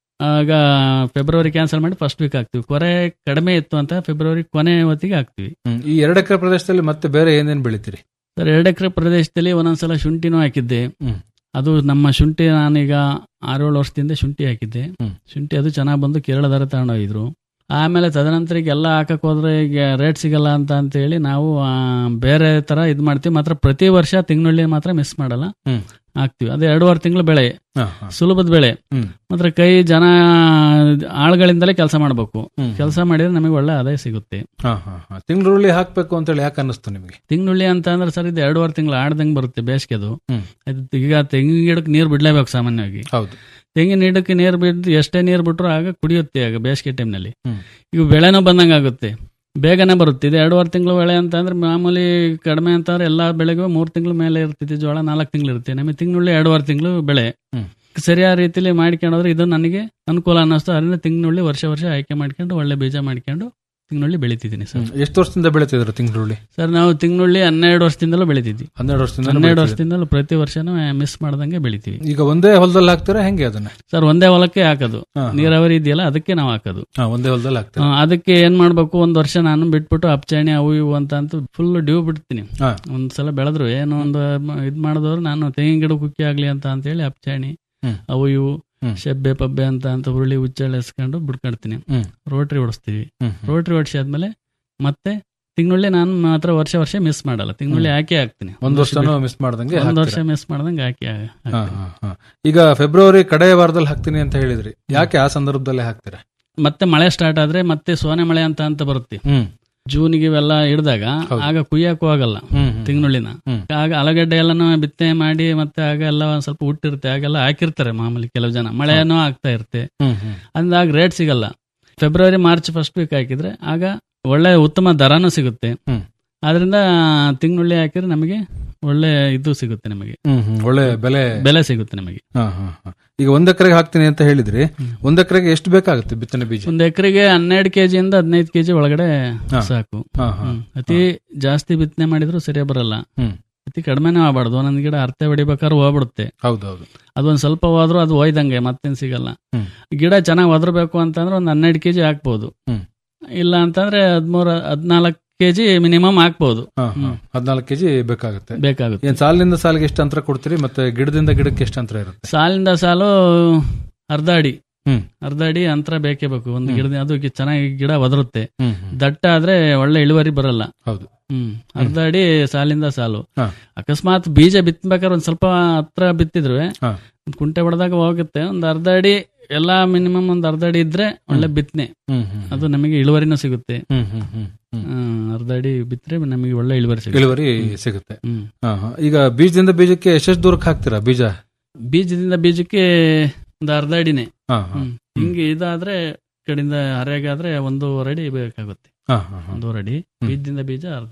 ಆಗ ಫೆಬ್ರವರಿ ಕ್ಯಾನ್ಸಲ್ ಮಾಡಿ ಫಸ್ಟ್ ವೀಕ್ ಹಾಕ್ತಿವಿ ಕೊರೆ ಕಡಿಮೆ ಇತ್ತು ಅಂತ ಫೆಬ್ರವರಿ ಕೊನೆ ಹೊತ್ತಿಗೆ ಹಾಕ್ತಿವಿ ಹ್ಮ್. ಈ ಎರಡು ಎಕರೆ ಪ್ರದೇಶದಲ್ಲಿ ಮತ್ತೆ ಬೇರೆ ಏನೇನ್ ಬೆಳಿತೀರಿ ಸರ್ ಎರಡು ಎಕರೆ ಪ್ರದೇಶದಲ್ಲಿ ಒಂದೊಂದ್ಸಲ ಶುಂಠಿನೂ ಹಾಕಿದ್ದೆ ಹ್ಮ್. ಅದು ನಮ್ಮ ಶುಂಠಿ ನಾನೀಗ ಆರೇಳು ವರ್ಷದಿಂದ ಶುಂಠಿ ಹಾಕಿದ್ದೆ ಹ್ಮ್. ಶುಂಠಿ ಅದು ಚೆನ್ನಾಗಿ ಬಂದು ಕೇರಳದರ ತಗೊಂಡೋಗಿದ್ರು ಆಮೇಲೆ ತದನಂತರ ಈಗ ಎಲ್ಲ ಹಾಕಕ್ ಹೋದ್ರೆ ಈಗ ರೇಟ್ ಸಿಗಲ್ಲ ಅಂತ ಅಂತ ಹೇಳಿ ನಾವು ಆ, ಬೇರೆ ತರ ಇದು ಮಾಡ್ತೀವಿ ಮಾತ್ರ ಪ್ರತಿ ವರ್ಷ ತಿಂಗಳಲ್ಲಿ ಮಾತ್ರ ಮಿಸ್ ಮಾಡಲ್ಲ ಹ್ಮ್. ಹಾಕ್ತಿವಿ ಅದು ಎರಡೂವರೆ ತಿಂಗಳು ಬೆಳೆ ಹಾ, ಹಾ. ಸುಲಭದ ಬೆಳೆ ಹ್ಮ್. ಮಾತ್ರ ಕೈ ಜನ ಆಳುಗಳಿಂದಲೇ ಕೆಲಸ ಮಾಡಬೇಕು ಹ್ಮ್. ಕೆಲಸ ಮಾಡಿದ್ರೆ ನಮಗೆ ಒಳ್ಳೆ ಆದಾಯ ಸಿಗುತ್ತೆ ಹಾ ಹಾ ಹಾ ತಿಂಗ್ಳುಳ್ಳಿ ಹಾಕ್ಬೇಕು ಅಂತ ಹೇಳಿ ಯಾಕೆ ಅನ್ನಿಸ್ತು ನಿಮಗೆ ತಿಂಗ್ಳುಳ್ಳಿ ಅಂತ ಅಂದ್ರೆ ಸರ್ ಇದು ಎರಡೂವರೆ ತಿಂಗಳು ಆಡ್ದಂಗೆ ಬರುತ್ತೆ ಬೇಸಿಗೆದು ಹ್ಮ್. ಅದು ಈಗ ತೆಂಗಿನ ಗಿಡಕ್ಕೆ ನೀರು ಬಿಡ್ಲೇಬೇಕು ಸಾಮಾನ್ಯವಾಗಿ ಹೌದು ತೆಂಗಿನ ಗಿಡಕ್ಕೆ ನೀರು ಬಿದ್ದು ಎಷ್ಟೇ ನೀರು ಬಿಟ್ರು ಆಗ ಕುಡಿಯುತ್ತೆ ಆಗ ಬೇಸಿಗೆ ಟೈಮ್ನಲ್ಲಿ ಹ್ಮ್. ಈಗ ಬೆಳೆನೂ ಬಂದಂಗೆ ಆಗುತ್ತೆ ಬೇಗನೆ ಬರುತ್ತೆ ಇದು ಎರಡೂವರೆ ತಿಂಗಳು ಬೆಳೆ ಅಂತ ಅಂದ್ರೆ ಮಾಮೂಲಿ ಕಡಿಮೆ ಅಂತಂದ್ರೆ ಎಲ್ಲಾ ಬೆಳೆಗೂ ಮೂರು ತಿಂಗಳ ಮೇಲೆ ಇರ್ತೈತಿ ಜೋಳ ನಾಲ್ಕು ತಿಂಗಳು ಇರುತ್ತೆ ನಮಗೆ ತಿಂಗಳಲ್ಲಿ ಎರಡೂವರೆ ತಿಂಗಳು ಬೆಳೆ ಹ್ಮ್. ಸರಿಯಾದ ರೀತಿಯಲ್ಲಿ ಮಾಡ್ಕೊಂಡ್ರೆ ಇದು ನನಗೆ ಅನುಕೂಲ ಅನ್ನಿಸ್ತು ಅದರಿಂದ ತಿಂಗಳಲ್ಲಿ ವರ್ಷ ವರ್ಷ ಆಯ್ಕೆ ಮಾಡ್ಕೊಂಡು ಒಳ್ಳೆ ಬೀಜ ಮಾಡ್ಕೊಂಡು ತಿಂಗಳಲ್ಲಿ ಬೆಳಿತಿದ್ದೀನಿ ಸರ್ ಎಷ್ಟು ವರ್ಷದಿಂದ ಬೆಳಿತಿದ್ರು ತಿಂಗ್ಳುಳ್ಳಿ ಸರ್ ನಾವು ತಿಂಗಳಲ್ಲಿ ಹನ್ನೆರಡು ವರ್ಷದಿಂದಲೂ ಬೆಳಿತಿದ್ವಿ ಹನ್ನೆರಡು ವರ್ಷದಿಂದ ಹನ್ನೆರಡು ವರ್ಷದಿಂದಲೂ ಪ್ರತಿ ವರ್ಷನೂ ಮಿಸ್ ಮಾಡ್ದಂಗೆ ಬೆಳಿತೀವಿ ಈಗ ಒಂದೇ ಹೊಲದಲ್ಲಿ ಹಾಕ್ತೀರಾ ಹೆಂಗೆ ಅದನ್ನ ಸರ್ ಒಂದೇ ಹೊಲಕ್ಕೆ ಹಾಕೋದು ಹಾ, ಹಾ. ನೀರಾವರಿ ಇದೆಯಲ್ಲ ಅದಕ್ಕೆ ನಾವು ಹಾಕೋದು ಹಾ, ಒಂದೇ ಹೊಲದಲ್ಲಿ ಹಾಕ್ತೀರಾ ಆ, ಅದಕ್ಕೆ ಏನ್ ಮಾಡ್ಬೇಕು ಒಂದ್ ವರ್ಷ ನಾನು ಬಿಟ್ಬಿಟ್ಟು ಅಪ್ಚಾಣಿ ಅವು ಇವು ಅಂತ ಅಂತ ಫುಲ್ ಡ್ಯೂ ಬಿಡ್ತೀನಿ ಹಾ. ಒಂದ್ಸಲ ಬೆಳೆದ್ರು ಏನೋ ಒಂದು ಮ- ಇದ್ ಮಾಡಿದವ್ರು ನಾನು ತೆಂಗಿನ ಗಿಡ ಕುಕ್ಕಿ ಆಗ್ಲಿ ಅಂತ ಅಂತ ಹೇಳಿ ಅಪ್ಚಾಣಿ ಹ್ಮ್. ಅವು ಇವು ಹ್ಮ್. ಶೆಬ್ಬೆ ಪಬ್ಬೆ ಅಂತ ಅಂತ ಹುರುಳಿ ಉಚ್ಚಳಿಸ್ಕೊಂಡು ಬಿಡ್ಕೊಳ್ತೀನಿ ಹ್ಮ್. ರೋಟ್ರಿ ಹೊಡಿಸ್ತೀವಿ ಹ್ಮ್. ರೋಟ್ರಿ ಹೊಡ್ಸಿ ಆದ್ಮೇಲೆ ಮತ್ತೆ ತಿಂಗಳಲ್ಲಿ ನಾನು ಮಾತ್ರ ವರ್ಷ ವರ್ಷ ಮಿಸ್ ಮಾಡಲ್ಲ ತಿಂಗಳಲ್ಲಿ ಹ್ಮ್. ಹಾಕಿ ಹಾಕ್ತೀನಿ ಒಂದ್ ವರ್ಷನೂ miss ಮಾಡ್ದಂಗೆ ಒಂದ್ ವರ್ಷ ಹಾಕ್ತೀರಾ? ಮಿಸ್ ಮಾಡ್ದಂಗೆ ಹಾಕಿ ಹಾ- ಹಾ, ಹಾಕ್ತೀನಿ. ಹಾ, ಹಾ. ಈಗ ಫೆಬ್ರವರಿ ಕಡೆಯ ವಾರದಲ್ಲಿ ಹಾಕ್ತೀನಿ ಅಂತ ಹೇಳಿದ್ರಿ ಯಾಕೆ ಆ ಸಂದರ್ಭದಲ್ಲೇ ಹಾಕ್ತೀರಾ ಮತ್ತೆ ಮಳೆ ಸ್ಟಾರ್ಟ್ ಆದ್ರೆ ಮತ್ತೆ ಸೋನೆ ಮಳೆ ಅಂತ ಅಂತ ಬರುತ್ತೆ ಹ್ಮ್ ಜೂನ್ಗೆ ಇವೆಲ್ಲ ಹಿಡಿದಾಗ ಆಗ ಕುಯ್ಯಕ್ಕೂ ಆಗಲ್ಲ ಹ್ಮ್, ಹ್ಮ್. ತಿಂಗಳಿನ ಹ್ಮ್. ಆಗ ಆಲೂಗಡ್ಡೆ ಎಲ್ಲಾನು ಬಿತ್ತನೆ ಮಾಡಿ ಮತ್ತೆ ಆಗ ಎಲ್ಲ ಒಂದ್ ಸ್ವಲ್ಪ ಹುಟ್ಟಿರುತ್ತೆ ಆಗೆಲ್ಲ ಹಾಕಿರ್ತಾರೆ ಮಾಮೂಲಿ ಕೆಲವು ಜನ ಮಳೆನೂ ಆಗ್ತಾ ಇರುತ್ತೆ ಹ್ಮ್, ಹ್ಮ್. ಅಂದಾಗ ರೇಟ್ ಸಿಗಲ್ಲ ಫೆಬ್ರವರಿ ಮಾರ್ಚ್ ಫಸ್ಟ್ ವೀಕ್ ಹಾಕಿದ್ರೆ ಆಗ ಒಳ್ಳೆ ಉತ್ತಮ ದರನೂ ಸಿಗುತ್ತೆ ಹ್ಮ್. ಆದ್ರಿಂದ ತಿಂಗುಳ್ಳಿ ಹಾಕಿದ್ರೆ ನಮಗೆ ಒಳ್ಳೆ ಇದು ಸಿಗುತ್ತೆ ನಮಗೆ ಹ್ಮ್, ಹ್ಮ್. ಒಳ್ಳೆ ಬೆಲೆ ಬೆಲೆ ಸಿಗುತ್ತೆ ನಮಗೆ ಹಾ, ಹಾ, ಹಾ. ಈಗ ಒಂದ್ ಎಕರೆಗೆ ಹಾಕ್ತೀನಿ ಅಂತ ಹೇಳಿದ್ರಿ ಒಂದ್ ಎಕರೆಗೆ ಎಷ್ಟು ಬೇಕಾಗುತ್ತೆ ಬಿತ್ತನೆ ಬೀಜ ಒಂದ್ ಎಕರೆಗೆ ಹನ್ನೆರಡು ಕೆಜಿಯಿಂದ ಹದಿನೈದು ಕೆಜಿ ಒಳಗಡೆ ಹಾ. ಸಾಕು ಹಾ, ಹಾ. ಹ್ಮ್. ಅತಿ ಜಾಸ್ತಿ ಬಿತ್ತನೆ ಮಾಡಿದ್ರು ಸರಿಯ ಬರಲ್ಲ ಹ್ಮ್. ಅತಿ ಕಡಿಮೆನೇ ಆಗ್ಬಾರ್ದು ಒಂದೊಂದ್ ಗಿಡ ಅರ್ತೆ ಹೊಡಿಬೇಕಾದ್ರೆ ಹೋಗ್ಬಿಡುತ್ತೆ ಹೌದೌದು ಅದೊಂದ್ ಸ್ವಲ್ಪ ಹೋದ್ರು ಅದು ಹೋಯ್ದಂಗೆ ಮತ್ತೇನ್ ಸಿಗಲ್ಲ ಹ್ಮ್. ಗಿಡ ಚೆನ್ನಾಗಿ ಒದರ್ಬೇಕು ಅಂತಂದ್ರೆ ಒಂದ್ ಹನ್ನೆರಡು ಕೆಜಿ ಹಾಕ್ಬೋದು ಹ್ಮ್. ಇಲ್ಲ ಅಂತಂದ್ರೆ ಹದ್ಮೂರ ಹದ್ನಾಲ್ಕು ಕೆಜಿ ಮಿನಿಮಮ್ ಹಾಕ್ಬೋದು ಹಾ, ಹಾ. ಹದ್ನಾಲ್ಕು ಕೆಜಿ ಬೇಕಾಗುತ್ತೆ ಬೇಕಾಗುತ್ತೆ ಏನ್ ಸಾಲಿನಿಂದ ಸಾಲಿಗೆ ಎಷ್ಟು ಅಂತರ ಕೊಡ್ತೀರಿ ಮತ್ತೆ ಗಿಡದಿಂದ ಗಿಡಕ್ಕೆ ಎಷ್ಟು ಅಂತರ ಇರುತ್ತೆ ಸಾಲಿಂದ ಸಾಲು ಅರ್ಧ ಅಡಿ ಹ್ಮ್. ಅರ್ಧ ಅಡಿ ಅಂತರ ಬೇಕೇ ಬೇಕು ಒಂದು ಹ್ಮ್. ಗಿಡದ ಅದು ಗಿ- ಚೆನ್ನಾಗಿ ಗಿಡ ಒದರುತ್ತೆ ಹ್ಮ್, ಹ್ಮ್. ದಟ್ಟ ಆದ್ರೆ ಒಳ್ಳೆ ಇಳುವರಿ ಬರಲ್ಲ ಹೌದು ಹ್ಮ್ ಅರ್ಧ ಅಡಿ ಸಾಲಿಂದ ಸಾಲು ಹಾ. ಅಕಸ್ಮಾತ್ ಬೀಜ ಬಿತ್ತಬೇಕಾದ್ರೆ ಒಂದ್ ಸ್ವಲ್ಪ ಹತ್ರ ಬಿತ್ತಿದ್ರು ಹಾ. ಒಂದ್ ಕುಂಟೆ ಹೊಡೆದಾಗ ಹೋಗುತ್ತೆ ಒಂದ್ ಅರ್ಧ ಅಡಿ ಎಲ್ಲಾ ಮಿನಿಮಮ್ ಒಂದ್ ಅರ್ಧ ಅಡಿ ಇದ್ರೆ ಒಳ್ಳೆ ಬಿತ್ತನೆ ಹ್ಮ್, ಹ್ಮ್. ಅದು ನಮಗೆ ಇಳುವರಿನೂ ಸಿಗುತ್ತೆ ಹ್ಮ್, ಹ್ಮ್, ಹ್ಮ್, ಹ್ಮ್. ಹ್ಮ್, ಅರ್ಧ ಅಡಿ ಬಿತ್ತರೆ ನಮಗೆ ಒಳ್ಳೆ ಇಳುವರಿ ಸಿಗುತ್ತೆ ಇಳುವರಿ ಹ್ಮ್. ಸಿಗುತ್ತೆ ಹ್ಮ್. ಹಾ, ಹಾ. ಈಗ ಬೀಜದಿಂದ ಬೀಜಕ್ಕೆ ಎಷ್ಟೆಷ್ಟು ದೂರಕ್ಕೆ ಹಾಕ್ತೀರಾ ಬೀಜ ಬೀಜದಿಂದ ಬೀಜಕ್ಕೆ ಒಂದು ಅರ್ಧ ಅಡಿನೇ ಹಾ, ಹಾ. ಹ್ಮ್. ಹಿಂಗೆ ಇದಾದ್ರೆ ಕಡೆಯಿಂದ ಅರೆಗಾದ್ರೆ ಒಂದೂವರೆ ಅಡಿ ಬೇಕಾಗುತ್ತೆ ಹಾ, ಹಾ, ಹಾ. ಒಂದೂವರೆ ಅಡಿ ಬೀಜದಿಂದ ಬೀಜ ಅರ್ಧ ಅಡಿ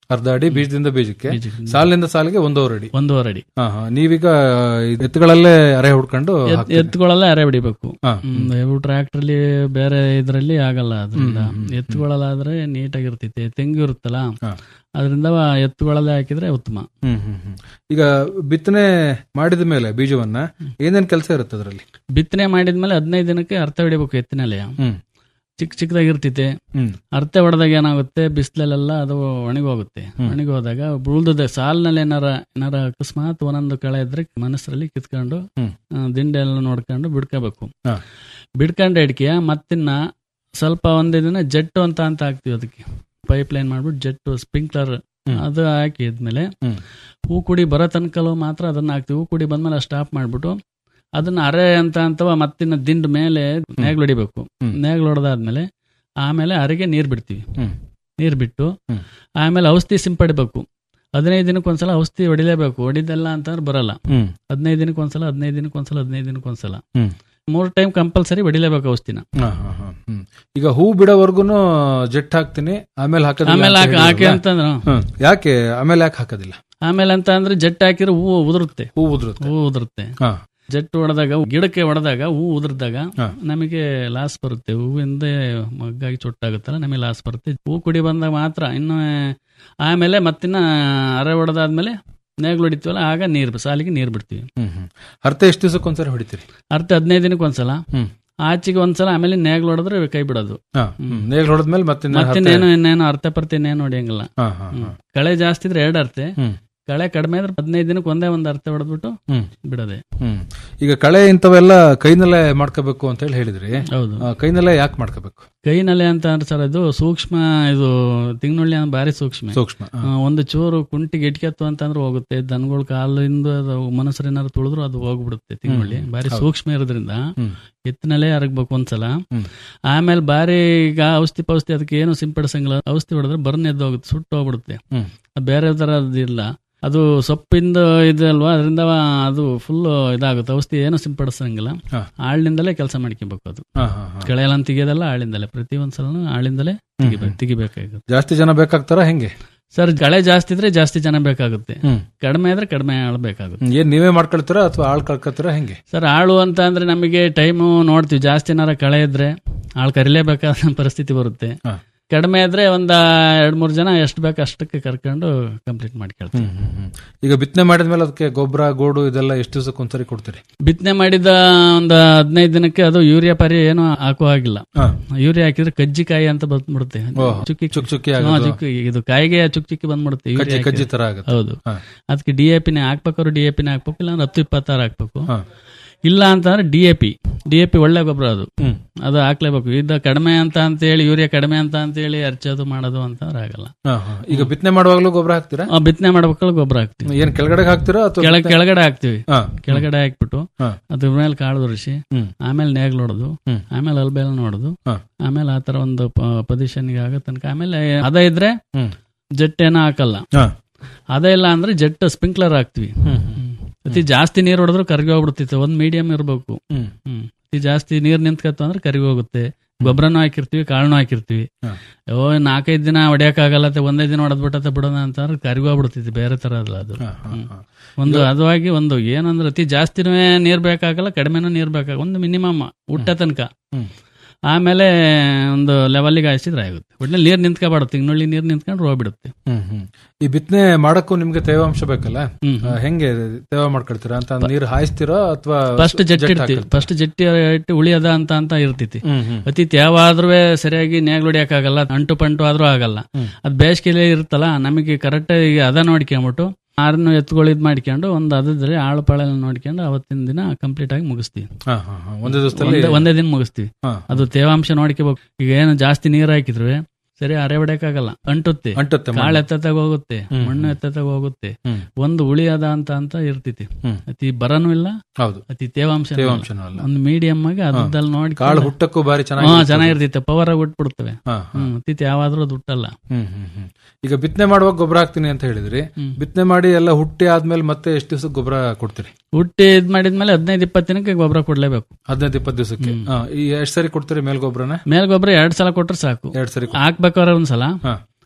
ಅರ್ಧ ಅಡಿ ಬೀಜದಿಂದ ಬೀಜಕ್ಕೆ ಸಾಲಿನಿಂದ ಸಾಲಿಗೆ ಒಂದೂವರೆ ಅಡಿ ಒಂದೂವರೆ ಅಡಿ ಹಾ ಹಾ ನೀವೀಗ ಇದ್ ಎತ್ತುಗಳಲ್ಲೇ ಅರೆ ಹೊಡ್ಕೊಂಡು ಎತ್- ಹಾಕ್ತೀರಿ. ಎತ್ತುಗಳೆಲ್ಲ ಅರೆ ಹೊಡಿಬೇಕು ಹಾ. ಟ್ರ್ಯಾಕ್ಟರ್ ಅಲ್ಲಿ ಬೇರೆ ಇದ್ರಲ್ಲಿ ಆಗಲ್ಲ ಅದರಿಂದ ಎತ್ತುಗಳಲ್ಲಾದ್ರೆ ನೀಟಾಗಿರ್ತೈತೆ ತೆಂಗು ಇರುತ್ತಲ್ಲ ಅದರಿಂದ ಎತ್ತುಗಳಲ್ಲೇ ಹಾಕಿದ್ರೆ ಉತ್ತಮ ಹ್ಮ್ ಹ್ಮ್ ಹ್ಮ್ ಈಗ ಬಿತ್ತನೆ ಮಾಡಿದ ಮೇಲೆ ಬೀಜವನ್ನ ಏನೇನ್ ಕೆಲಸ ಇರುತ್ತೆ ಅದರಲ್ಲಿ ಬಿತ್ತನೆ ಮಾಡಿದ್ಮೇಲೆ ಹದಿನೈದು ದಿನಕ್ಕೆ ಅರ್ಥ ಹೊಡಿಬೇಕು ಎತ್ತಿನಲ್ಲಿ ಹ್ಮ್ ಚಿಕ್ಕ ಚಿಕ್ಕದಾಗಿರ್ತೈತೆ ಹ್ಮ್ ಅರ್ಥ ಹೊಡೆದಾಗ ಏನಾಗುತ್ತೆ ಬಿಸಿಲಲ್ಲೆಲ್ಲ ಅದು ಒಣಗೋಗುತ್ತೆ ಒಣಗೋದಾಗ ಉಳ್ದದ ಸಾಲಿನಲ್ಲಿ ಏನಾರ ಏನಾರ ಅಕಸ್ಮಾತ್ ಒಂದೊಂದು ಕಳೆ ಇದ್ರೆ ಮನಸ್ಸಲ್ಲಿ ಕಿತ್ಕೊಂಡು ಹ್ಮ್. ಆ, ದಿಂಡೆ ಎಲ್ಲ ನೋಡ್ಕೊಂಡು ಬಿಡ್ಕೋಬೇಕು ಹಾ. ಬಿಡ್ಕೊಂಡು ಹಿಡ್ಕಿಯ ಮತ್ತಿನ್ನ ಸ್ವಲ್ಪ ಒಂದೇ ದಿನ ಜೆಟ್ಟು ಅಂತ ಅಂತ ಹಾಕ್ತಿವಿ ಅದಕ್ಕೆ ಪೈಪ್ ಲೈನ್ ಮಾಡ್ಬಿಟ್ಟು ಜೆಟ್ಟು ಸ್ಪ್ರಿಂಕ್ಲರ್ ಅದು ಹಾಕಿದ್ಮೇಲೆ ಹ್ಮ್. ಹೂ ಕುಡಿ ಬರೋ ತನಕಲೂ ಮಾತ್ರ ಅದನ್ನ ಹಾಕ್ತಿವಿ ಹೂ ಕುಡಿ ಬಂದ್ಮೇಲೆ ಸ್ಟಾಪ್ ಮಾಡ್ಬಿಟ್ಟು ಅದನ್ನ ಅರೆ ಅಂತ ಅಂತವ ಮತ್ತಿನ್ನ ದಿಂಡ್ ಮೇಲೆ ನೇಗ್ಲು ಹೊಡಿಬೇಕು ನೇಗ್ಲು ಹೊಡೆದಾದ್ಮೇಲೆ ಆಮೇಲೆ ಅರೆಗೆ ನೀರ್ ಬಿಡ್ತೀವಿ ಹ್ಮ್. ನೀರ್ ಬಿಟ್ಟು ಹ್ಮ್. ಆಮೇಲೆ ಔಷಧಿ ಸಿಂಪಡಿಬೇಕು ಹದಿನೈದು ದಿನಕ್ಕೊಂದ್ಸಲ ಔಷಧಿ ಹೊಡಿಲೇಬೇಕು ಹೊಡಿದಲ್ಲ ಅಂತಂದ್ರೆ ಬರಲ್ಲ ಹ್ಮ್. ಹದಿನೈದು ದಿನಕ್ಕೊಂದ್ಸಲ ಹದಿನೈದು ದಿನಕ್ಕೊಂದ್ಸಲ ಹದಿನೈದು ದಿನಕ್ಕೊಂದ್ಸಲ ಹ್ಮ್. ಮೂರ್ ಟೈಮ್ ಕಂಪಲ್ಸರಿ ಹೊಡಿಲೇಬೇಕು ಔಷಧಿನ ಹಾ, ಹಾ, ಹಾ, ಹ್ಮ್. ಈಗ ಹೂ ಬಿಡೋವರ್ಗುನು ಜೆಟ್ ಹಾಕ್ತೀನಿ ಆಮೇಲೆ ಹಾಕೋದಿಲ್ಲ ಆಮೇಲೆ ಅಂತ ಹಾಕಿ- ಹಾಕಿ ಹೇಳಿದ್ರಲ್ಲ? ಅಂತಂದ್ರೆ ಹ್ಮ್. ಯಾಕೆ ಆಮೇಲೆ ಯಾಕೆ ಹಾಕೋದಿಲ್ಲ ಆಮೇಲೆ ಅಂತ ಅಂದ್ರೆ ಜೆಟ್ ಹಾಕಿದ್ರೆ ಹೂ ಉದುರುತ್ತೆ ಹೂ ಉದುರುತ್ತೆ ಹೂ ಉದುರುತ್ತೆ ಹಾ. ಜೆಟ್ ಹೊಡೆದಾಗ ಗಿಡಕ್ಕೆ ಹೊಡೆದಾಗ ಹೂ ಉದುರಿದಾಗ ಹಾ. ನಮಗೆ ಲಾಸ್ ಬರುತ್ತೆ ಹೂವಿಂದ ಮಗ್ಗಾಗಿ ಚೊಟ್ಟಾಗುತ್ತಲ್ಲ ನಮಗೆ ಲಾಸ್ ಬರುತ್ತೆ ಹೂ ಕುಡಿ ಬಂದಾಗ ಮಾತ್ರ ಇನ್ನು ಆಮೇಲೆ ಮತ್ತಿನ್ನ ಅರೆ ಹೊಡೆದಾದ್ಮೇಲೆ ನೇಗ್ಲು ಹೊಡಿತೀವಲ್ಲ ಆಗ ನೀರು ಸಾಲಿಗೆ ನೀರು ಬಿಡ್ತೀವಿ ಹ್ಮ್ ಹ್ಮ್ ಅರ್ಥ ಎಷ್ಟು ದಿವಸಕ್ಕೊಂದ್ಸರಿ ಹೊಡಿತೀರಿ ಅರ್ಥ ಹದಿನೈದು ದಿನಕ್ಕೆ ಒಂದ್ಸಲ ಹ್ಮ್. ಆಚೆಗೆ ಒಂದ್ಸಲ ಆಮೇಲೆ ನೇಗ್ಲು ಹೊಡೆದ್ರೆ ಕೈ ಬಿಡೋದು ಹಾ, ಹ್ಮ್. ನೇಗ್ಲು ಹೊಡೆದ್ಮೇಲೆ ಮತ್ತೆ ಮತ್ತಿನ್ನೇನು ಇನ್ನೇನು ಅರ್ಥ ಪರ್ತಿ ಇನ್ನೇನು ಹೊಡಿಯಂಗಿಲ್ಲ ಹಾ, ಹಾ, ಹ್ಮ್. ಹಾ. ಕಳೆ ಜಾಸ್ತಿ ಇದ್ರೆ ಎರಡು ಅರ್ಥ ಹ್ಮ್. ಕಳೆ ಕಡಿಮೆ ಇದ್ರೆ ಹದಿನೈದು ದಿನಕ್ಕೆ ಒಂದೇ ಒಂದು ಅರ್ಥ ಹೊಡೆದ್ಬಿಟ್ಟು ಹ್ಮ್. ಬಿಡೋದೆ ಹ್ಮ್ ಈಗ ಕಳೆ ಇಂಥವೆಲ್ಲ ಕೈನಲ್ಲೇ ಮಾಡ್ಕೋಬೇಕು ಅಂತ ಹೇಳಿ ಹೇಳಿದ್ರಿ ಹೌದು. ಆ, ಕೈನಲ್ಲೇ ಯಾಕೆ ಮಾಡ್ಕೋಬೇಕು ಕೈನಲೆ ಅಂತ ಅಂದ್ರೆ ಸರ್ ಇದು ಸೂಕ್ಷ್ಮ ಇದು ತಿಂಗ್ನುಳ್ಳಿ ಅಂದ್ರೆ ಭಾರಿ ಸೂಕ್ಷ್ಮ ಸೂಕ್ಷ್ಮ, ಹಾ. ಆ, ಒಂದು ಚೂರು ಕುಂಟಿಗೆ ಇಟ್ಕೆತ್ತು ಅಂತಂದ್ರೆ ಹೋಗುತ್ತೆ ದನಗಳ ಕಾಲಿಂದ ಅದು ಮನಸ್ಸರು ಏನಾದ್ರು ತುಳಿದ್ರು ಅದು ಹೋಗ್ಬಿಡುತ್ತೆ ತಿಂಗ್ನುಳ್ಳಿ ಹ್ಮ್. ಭಾರಿ ಹೌದು. ಸೂಕ್ಷ್ಮ ಇರೋದ್ರಿಂದ ಹ್ಮ್. ಎತ್ತಿನಲ್ಲೇ ಅರಗ್ಬೇಕು ಒಂದ್ಸಲ ಹ್ಮ್. ಆಮೇಲೆ ಬಾರಿ ಈಗ ಔಷಧಿ ಪೌಷಧಿ ಅದಕ್ಕೆ ಏನು ಸಿಂಪಡಿಸಂಗಿಲ್ಲ ಔಷಧಿ ಹೊಡೆದ್ರೆ ಬರ್ನ್ ಎದ್ದು ಹೋಗುತ್ತೆ ಸುಟ್ಟು ಹೋಗ್ಬಿಡುತ್ತೆ ಹ್ಮ್. ಅದು ಬೇರೆ ತರ ಇಲ್ಲ ಅದು ಸೊಪ್ಪಿಂದ ಇದು ಅಲ್ವಾ ಅದರಿಂದ ಅದು ಫುಲ್ ಇದಾಗುತ್ತೆ ಔಷಧಿ ಏನು ಸಿಂಪಡಿಸಂಗಿಲ್ಲ ಹಾ. ಆಳಿನಿಂದಲೇ ಕೆಲಸ ಮಾಡ್ಕೊಬೇಕು ಅದು ಹಾ, ಹಾ, ಹಾ. ಕಳೆ ಎಲ್ಲ ತೆಗಿಯೋದಲ್ಲ ಆಳಿಂದಲೇ ಪ್ರತಿ ಒಂದ್ಸಲನು ಆಳಿಂದಲೇ ತೆಗಿಬೇಕು ತೆಗಿಬೇಕಾಗುತ್ತೆ ಜಾಸ್ತಿ ಜನ ಬೇಕಾಗ್ತಾರ ಹೆಂಗೆ ಸರ್ ಕಳೆ ಜಾಸ್ತಿ ಇದ್ರೆ ಜಾಸ್ತಿ ಜನ ಬೇಕಾಗುತ್ತೆ ಹ್ಮ್. ಕಡಿಮೆ ಇದ್ರೆ ಕಡಿಮೆ ಆಳು ಬೇಕಾಗುತ್ತೆ ಹ್ಮ್. ಏನ್ ನೀವೇ ಮಾಡ್ಕೊಳ್ತೀರಾ ಅಥವಾ ಆಳ್ ಕಳ್ಕೊತೀರಾ ಹೆಂಗೆ ಸರ್ ಆಳು ಅಂತ ಅಂದ್ರೆ ನಮಗೆ ಟೈಮು ನೋಡ್ತೀವಿ ಜಾಸ್ತಿ ಏನಾರ ಕಳೆ ಇದ್ರೆ ಆಳು ಕರಿಲೇಬೇಕಾದ ಪರಿಸ್ಥಿತಿ ಬರುತ್ತೆ ಹಾ. ಕಡಿಮೆ ಇದ್ರೆ ಒಂದ್ ಎರಡ್ ಮೂರ್ ಜನ ಎಷ್ಟು ಬೇಕು ಅಷ್ಟಕ್ಕೆ ಕರ್ಕೊಂಡು ಕಂಪ್ಲೀಟ್ ಮಾಡ್ಕೊಳ್ತೀವಿ ಹ್ಮ್, ಹ್ಮ್, ಹ್ಮ್. ಈಗ ಬಿತ್ತನೆ ಮಾಡಿದ್ಮೇಲೆ ಅದಕ್ಕೆ ಗೊಬ್ಬರ ಗೋಡು ಇದೆಲ್ಲ ಎಷ್ಟು ದಿವಸಕ್ಕೆ ಒಂದ್ಸರಿ ಕೊಡ್ತೀರಿ ಬಿತ್ತನೆ ಮಾಡಿದ ಒಂದು ಹದಿನೈದು ದಿನಕ್ಕೆ ಅದು ಯೂರಿಯಾ ಪರಿ ಏನು ಹಾಕುವ ಹಾಗಿಲ್ಲ ಹಾ. ಯೂರಿಯಾ ಹಾಕಿದ್ರೆ ಕಜ್ಜಿಕಾಯಿ ಅಂತ ಬಂದ್ಬಿಡುತ್ತೆ ಓಹ್, ಚುಕ್ಕಿ ಚುಕ್ ಚುಕ್ಕಿ ಹಾ, ಆಗೋದು. ಚುಕ್ಕಿ ಇದು ಕಾಯಿಗೆ ಚುಕ್ ಚುಕ್ಕಿ ಬಂದ್ಬಿಡುತ್ತೆ ಯೂರಿಯಾ ಕಜ್ಜಿ- ಕಜ್ಜಿ ಹಾಕಿದ್ರೆ. ತರ ಆಗುತ್ತೆ. ಹೌದು ಹಾ. ಅದಕ್ಕೆ ಡಿ ಎ ಪಿನೇ ಹಾಕ್ಬೇಕಾದ್ರು ಡಿ ಎ ಪಿನೇ ಹಾಕ್ಬೇಕು ಇಲ್ಲ ಹತ್ತು ಇಪ್ಪತ್ತಾರು ಹಾಕ್ಬೇಕು ಹಾ. ಇಲ್ಲ ಅಂತಂದ್ರೆ D A P D A P ಒಳ್ಳೆ ಗೊಬ್ಬರ ಅದು ಹ್ಮ್. ಅದು ಹಾಕ್ಲೇಬೇಕು ಇದು ಕಡಿಮೆ ಅಂತ ಅಂತ ಹೇಳಿ ಯೂರಿಯಾ ಕಡಿಮೆ ಅಂತ ಅಂತ ಹೇಳಿ ಅರ್ಚೋದು ಮಾಡೋದು ಅಂತಂದ್ರೆ ಆಗಲ್ಲ ಹಾ, ಹಾ. ಈಗ ಬಿತ್ತನೆ ಮಾಡುವಾಗಲೂ ಗೊಬ್ಬರ ಹಾಕ್ತೀರಾ ಆ, ಬಿತ್ತನೆ ಮಾಡ್ಬೇಕಾದ್ರೆ ಗೊಬ್ಬರ ಹಾಕ್ತಿವಿ ಏನ್ ಕೆಳಗಡೆ ಹಾಕ್ತೀರಾ ಅಥವಾ ಕೆಳಗ್ ಬಿತ್ತನೆ- ಕೆಳಗಡೆ ಹಾಕ್ತಿವಿ ಹಾ. ಕೆಳಗಡೆ ಹಾಕ್ಬಿಟ್ಟು ಹಾ. ಅದ್ರ ಮೇಲೆ ಕಾಳು ತುರಿಸಿ ಹ್ಮ್. ಆಮೇಲೆ ನೇಗ್ಲು ಹೊಡೆದು ಹ್ಮ್. ಆಮೇಲೆ ಅಲ್ಬೇಲ್ ನೋಡೋದು ಹಾ. ಆಮೇಲೆ ಆತರ ಒಂದು ಪೊಸಿಷನ್ಗೆ ಆಗೋ ತನಕ ಆಮೇಲೆ ಅದ ಇದ್ರೆ ಹ್ಮ್. ಜೆಟ್ ಏನೋ ಹಾಕಲ್ಲ ಹಾ. ಅದೇ ಇಲ್ಲ ಅಂದ್ರೆ ಜೆಟ್ ಸ್ಪ್ರಿಂಕ್ಲರ್ ಹಾಕ್ತಿವಿ ಹ್ಮ್. ಅತಿ ಜಾಸ್ತಿ ನೀರು ಹೊಡೆದ್ರು ಕರ್ಗಿ ಹೋಗ್ಬಿಡ್ತೈತೆ ಒಂದ್ ಮೀಡಿಯಂ ಇರ್ಬೇಕು ಹ್ಮ್. ಹ್ಮ್ ಅತಿ ಜಾಸ್ತಿ ನೀರ್ ನಿಂತ್ಕತ್ತು ಅಂದ್ರೆ ಕರಿಗಿ ಹೋಗುತ್ತೆ ಗೊಬ್ಬರನು ಹಾಕಿರ್ತೀವಿ ಕಾಳನು ಹಾಕಿರ್ತೀವಿ ಹಾ. ಓ ನಾಲ್ಕೈದು ದಿನ ಹೊಡಿಯಕ್ಕಾಗಲ್ಲ ಒಂದೇ ದಿನ ಹೊಡೆದ್ಬಿಟ್ಟತ್ತೆ ಬಿಡೋಣ ಅಂತಂದ್ರೆ ಕರಿಗಿ ಹೋಗ್ಬಿಡ್ತೈತಿ ಬೇರೆ ತರ ಅಲ್ಲ ಅದು ಹಾ, ಹಾ, ಹ್ಮ್. ಹಾ. ಒಂದು ಅದು ಆಗಿ ಒಂದು ಏನಂದ್ರೆ ಅತಿ ಜಾಸ್ತಿನೂ ನೀರ್ ಬೇಕಾಗಲ್ಲ ಕಡಿಮೆನೂ ನೀರ್ ಬೇಕಾಗ ಒಂದು ಮಿನಿಮಮ್ ಊಟ ತನಕ ಹ್ಮ್. ಆಮೇಲೆ ಒಂದು ಲೆವೆಲ್ಗೆ ಹಾಯಿಸಿದ್ರೆ ಆಗುತ್ತೆ ಒಟ್ಟಿನಲ್ಲಿ ನೀರ್ ನಿಂತ್ಕೋಬಾರ್ದು ತಿಂಗ್ಳುಳ್ಳಿ ನೀರ್ ನಿಂತ್ಕೊಂಡು ಹೋಗ್ಬಿಡುತ್ತೆ ಹ್ಮ್ ಹ್ಮ್ ಈ ಬಿತ್ತನೆ ಮಾಡಕ್ಕೂ ನಿಮ್ಗೆ ತೇವಾಂಶ ಬೇಕಲ್ಲ ಹ್ಮ್. ಆ, ಹೆಂಗೆ ತೇವ ಮಾಡ್ಕೊಳ್ತೀರಾ ಅಂತ ನೀರು ಹಾಯಿಸ್ತೀರಾ ಅಥವಾ ಫಸ್ಟ್ ಜೆಟ್ ಜೆಟ್ ಇಡ್ತೀವಿ ಹಾಕಲ್ತೀರಾ? ಫಸ್ಟ್ ಜೆಟ್ ಇಟ್ಟು ಉಳಿಯದ ಅಂತ ಅಂತ ಇರ್ತೈತಿ ಹ್ಮ್, ಹ್ಮ್. ಅತಿ ತೇವ ಆದ್ರೂ ಸರಿಯಾಗಿ ನೇಗ್ಲು ಹೊಡಿಯಕ್ಕಾಗಲ್ಲ ಅಂಟು ಪಂಟು ಆದ್ರೂ ಆಗಲ್ಲ ಹ್ಮ್. ಅದ್ ಬೇಸಿಗೆಲೆ ಇರುತ್ತಲ್ಲ ನಮಗೆ ಕರೆಕ್ಟ್ ಈಗ ಅದ ನೋಡ್ಕೊಂಬಿಟ್ಟು ಆರನ್ನು ಎತ್ತುಗಳು ಇದ್ ಮಾಡ್ಕೊಂಡು ಒಂದು ಅದಿದ್ರೆ ಆಳು ಪಾಳ ನೋಡ್ಕೊಂಡು ಅವತ್ತಿನ ದಿನ ಕಂಪ್ಲೀಟ್ ಆಗಿ ಮುಗಿಸ್ತೀವಿ ಹಾ, ಹಾ, ಹಾ. ಒಂದೇ ದಿವಸದಲ್ಲಿ ಒಂದೇ- ಒಂದೇ ದಿನ ಮುಗಿಸ್ತೀವಿ ಹಾ. ಅದು ತೇವಾಂಶ ನೋಡ್ಕೋಬೇಕು ಈಗ ಏನು ಜಾಸ್ತಿ ನೀರ್ ಹಾಕಿದ್ರೆ ಸರಿ ಅರೆ ಹೊಡೆಯಕ್ಕಾಗಲ್ಲ ಅಂಟುತ್ತೆ ಅಂಟುತ್ತೆ ಮಣ್ಣು. ಕಾಳು ಎತ್ತತ್ತಾಗ ಹೋಗುತ್ತೆ ಹ್ಮ್, ಮಣ್ಣು ಹ್ಮ್. ಎತ್ತತ್ತಾಗ ಹೋಗುತ್ತೆ ಹ್ಮ್. ಒಂದು ಉಳಿಯದ ಅಂತ ಅಂತ ಇರ್ತೈತಿ ಹ್ಮ್. ಅತಿ ಬರನೂ ಇಲ್ಲ ಹೌದು ಅತಿ ತೇವಾಂಶ ತೇವಾಂಶನೂ ಅಲ್ಲ. ಒಂದು ಮೀಡಿಯಂ ಆಗಿ ಅದ್ರಲ್ಲಿ ನೋಡಿ ಕಾಳು ಹುಟ್ಟಕ್ಕೂ ಬಾರಿ ಹಾ ಚೆನ್ನಾಗಿ ಚೆನ್ನಾಗಿರ್ತೈತೆ ಪವರ್ ಆಗಿ ಬಿಟ್ಬಿಡ್ತವೆ ಹಾ, ಹಾ. ಹ್ಮ್ ಅತಿ ಯಾವಾದ್ರೂ ಅದು ಹುಟ್ಟಲ್ಲ ಹ್ಮ್ ಹ್ಮ್ ಹ್ಮ್ ಈಗ ಬಿತ್ತನೆ ಮಾಡುವಾಗ ಗೊಬ್ಬರ ಹಾಕ್ತೀನಿ ಅಂತ ಹೇಳಿದ್ರಿ ಹ್ಮ್. ಬಿತ್ತನೆ ಮಾಡಿ ಎಲ್ಲ ಹುಟ್ಟಿ ಆದ್ಮೇಲೆ ಮತ್ತೆ ಎಷ್ಟು ದಿವಸಕ್ಕೆ ಗೊಬ್ಬರ ಕೊಡ್ತೀರಿ ಹುಟ್ಟಿ ಇದ್ ಮಾಡಿದ್ಮೇಲೆ ಹದಿನೈದು ಇಪ್ಪತ್ತು ದಿನಕ್ಕೆ ಗೊಬ್ಬರ ಕೊಡ್ಲೇಬೇಕು ಹದಿನೈದು ಇಪ್ಪತ್ತು ದಿವಸಕ್ಕೆ ಈ ಎಷ್ಟ್ ಸರಿ ಕೊಡ್ತೀರಿ ಮೇಲ್ ಗೊಬ್ಬರನ ಮೇಲ್ ಗೊಬ್ಬರ ಎರಡ್ ಸಲ ಕೊಟ್ರೆ ಸಾಕು ಎರಡ್ ಸರಿ ಹಾಕ್ಬೇಕಾದ್ರೆ ಒಂದ್ಸಲ ಹಾ.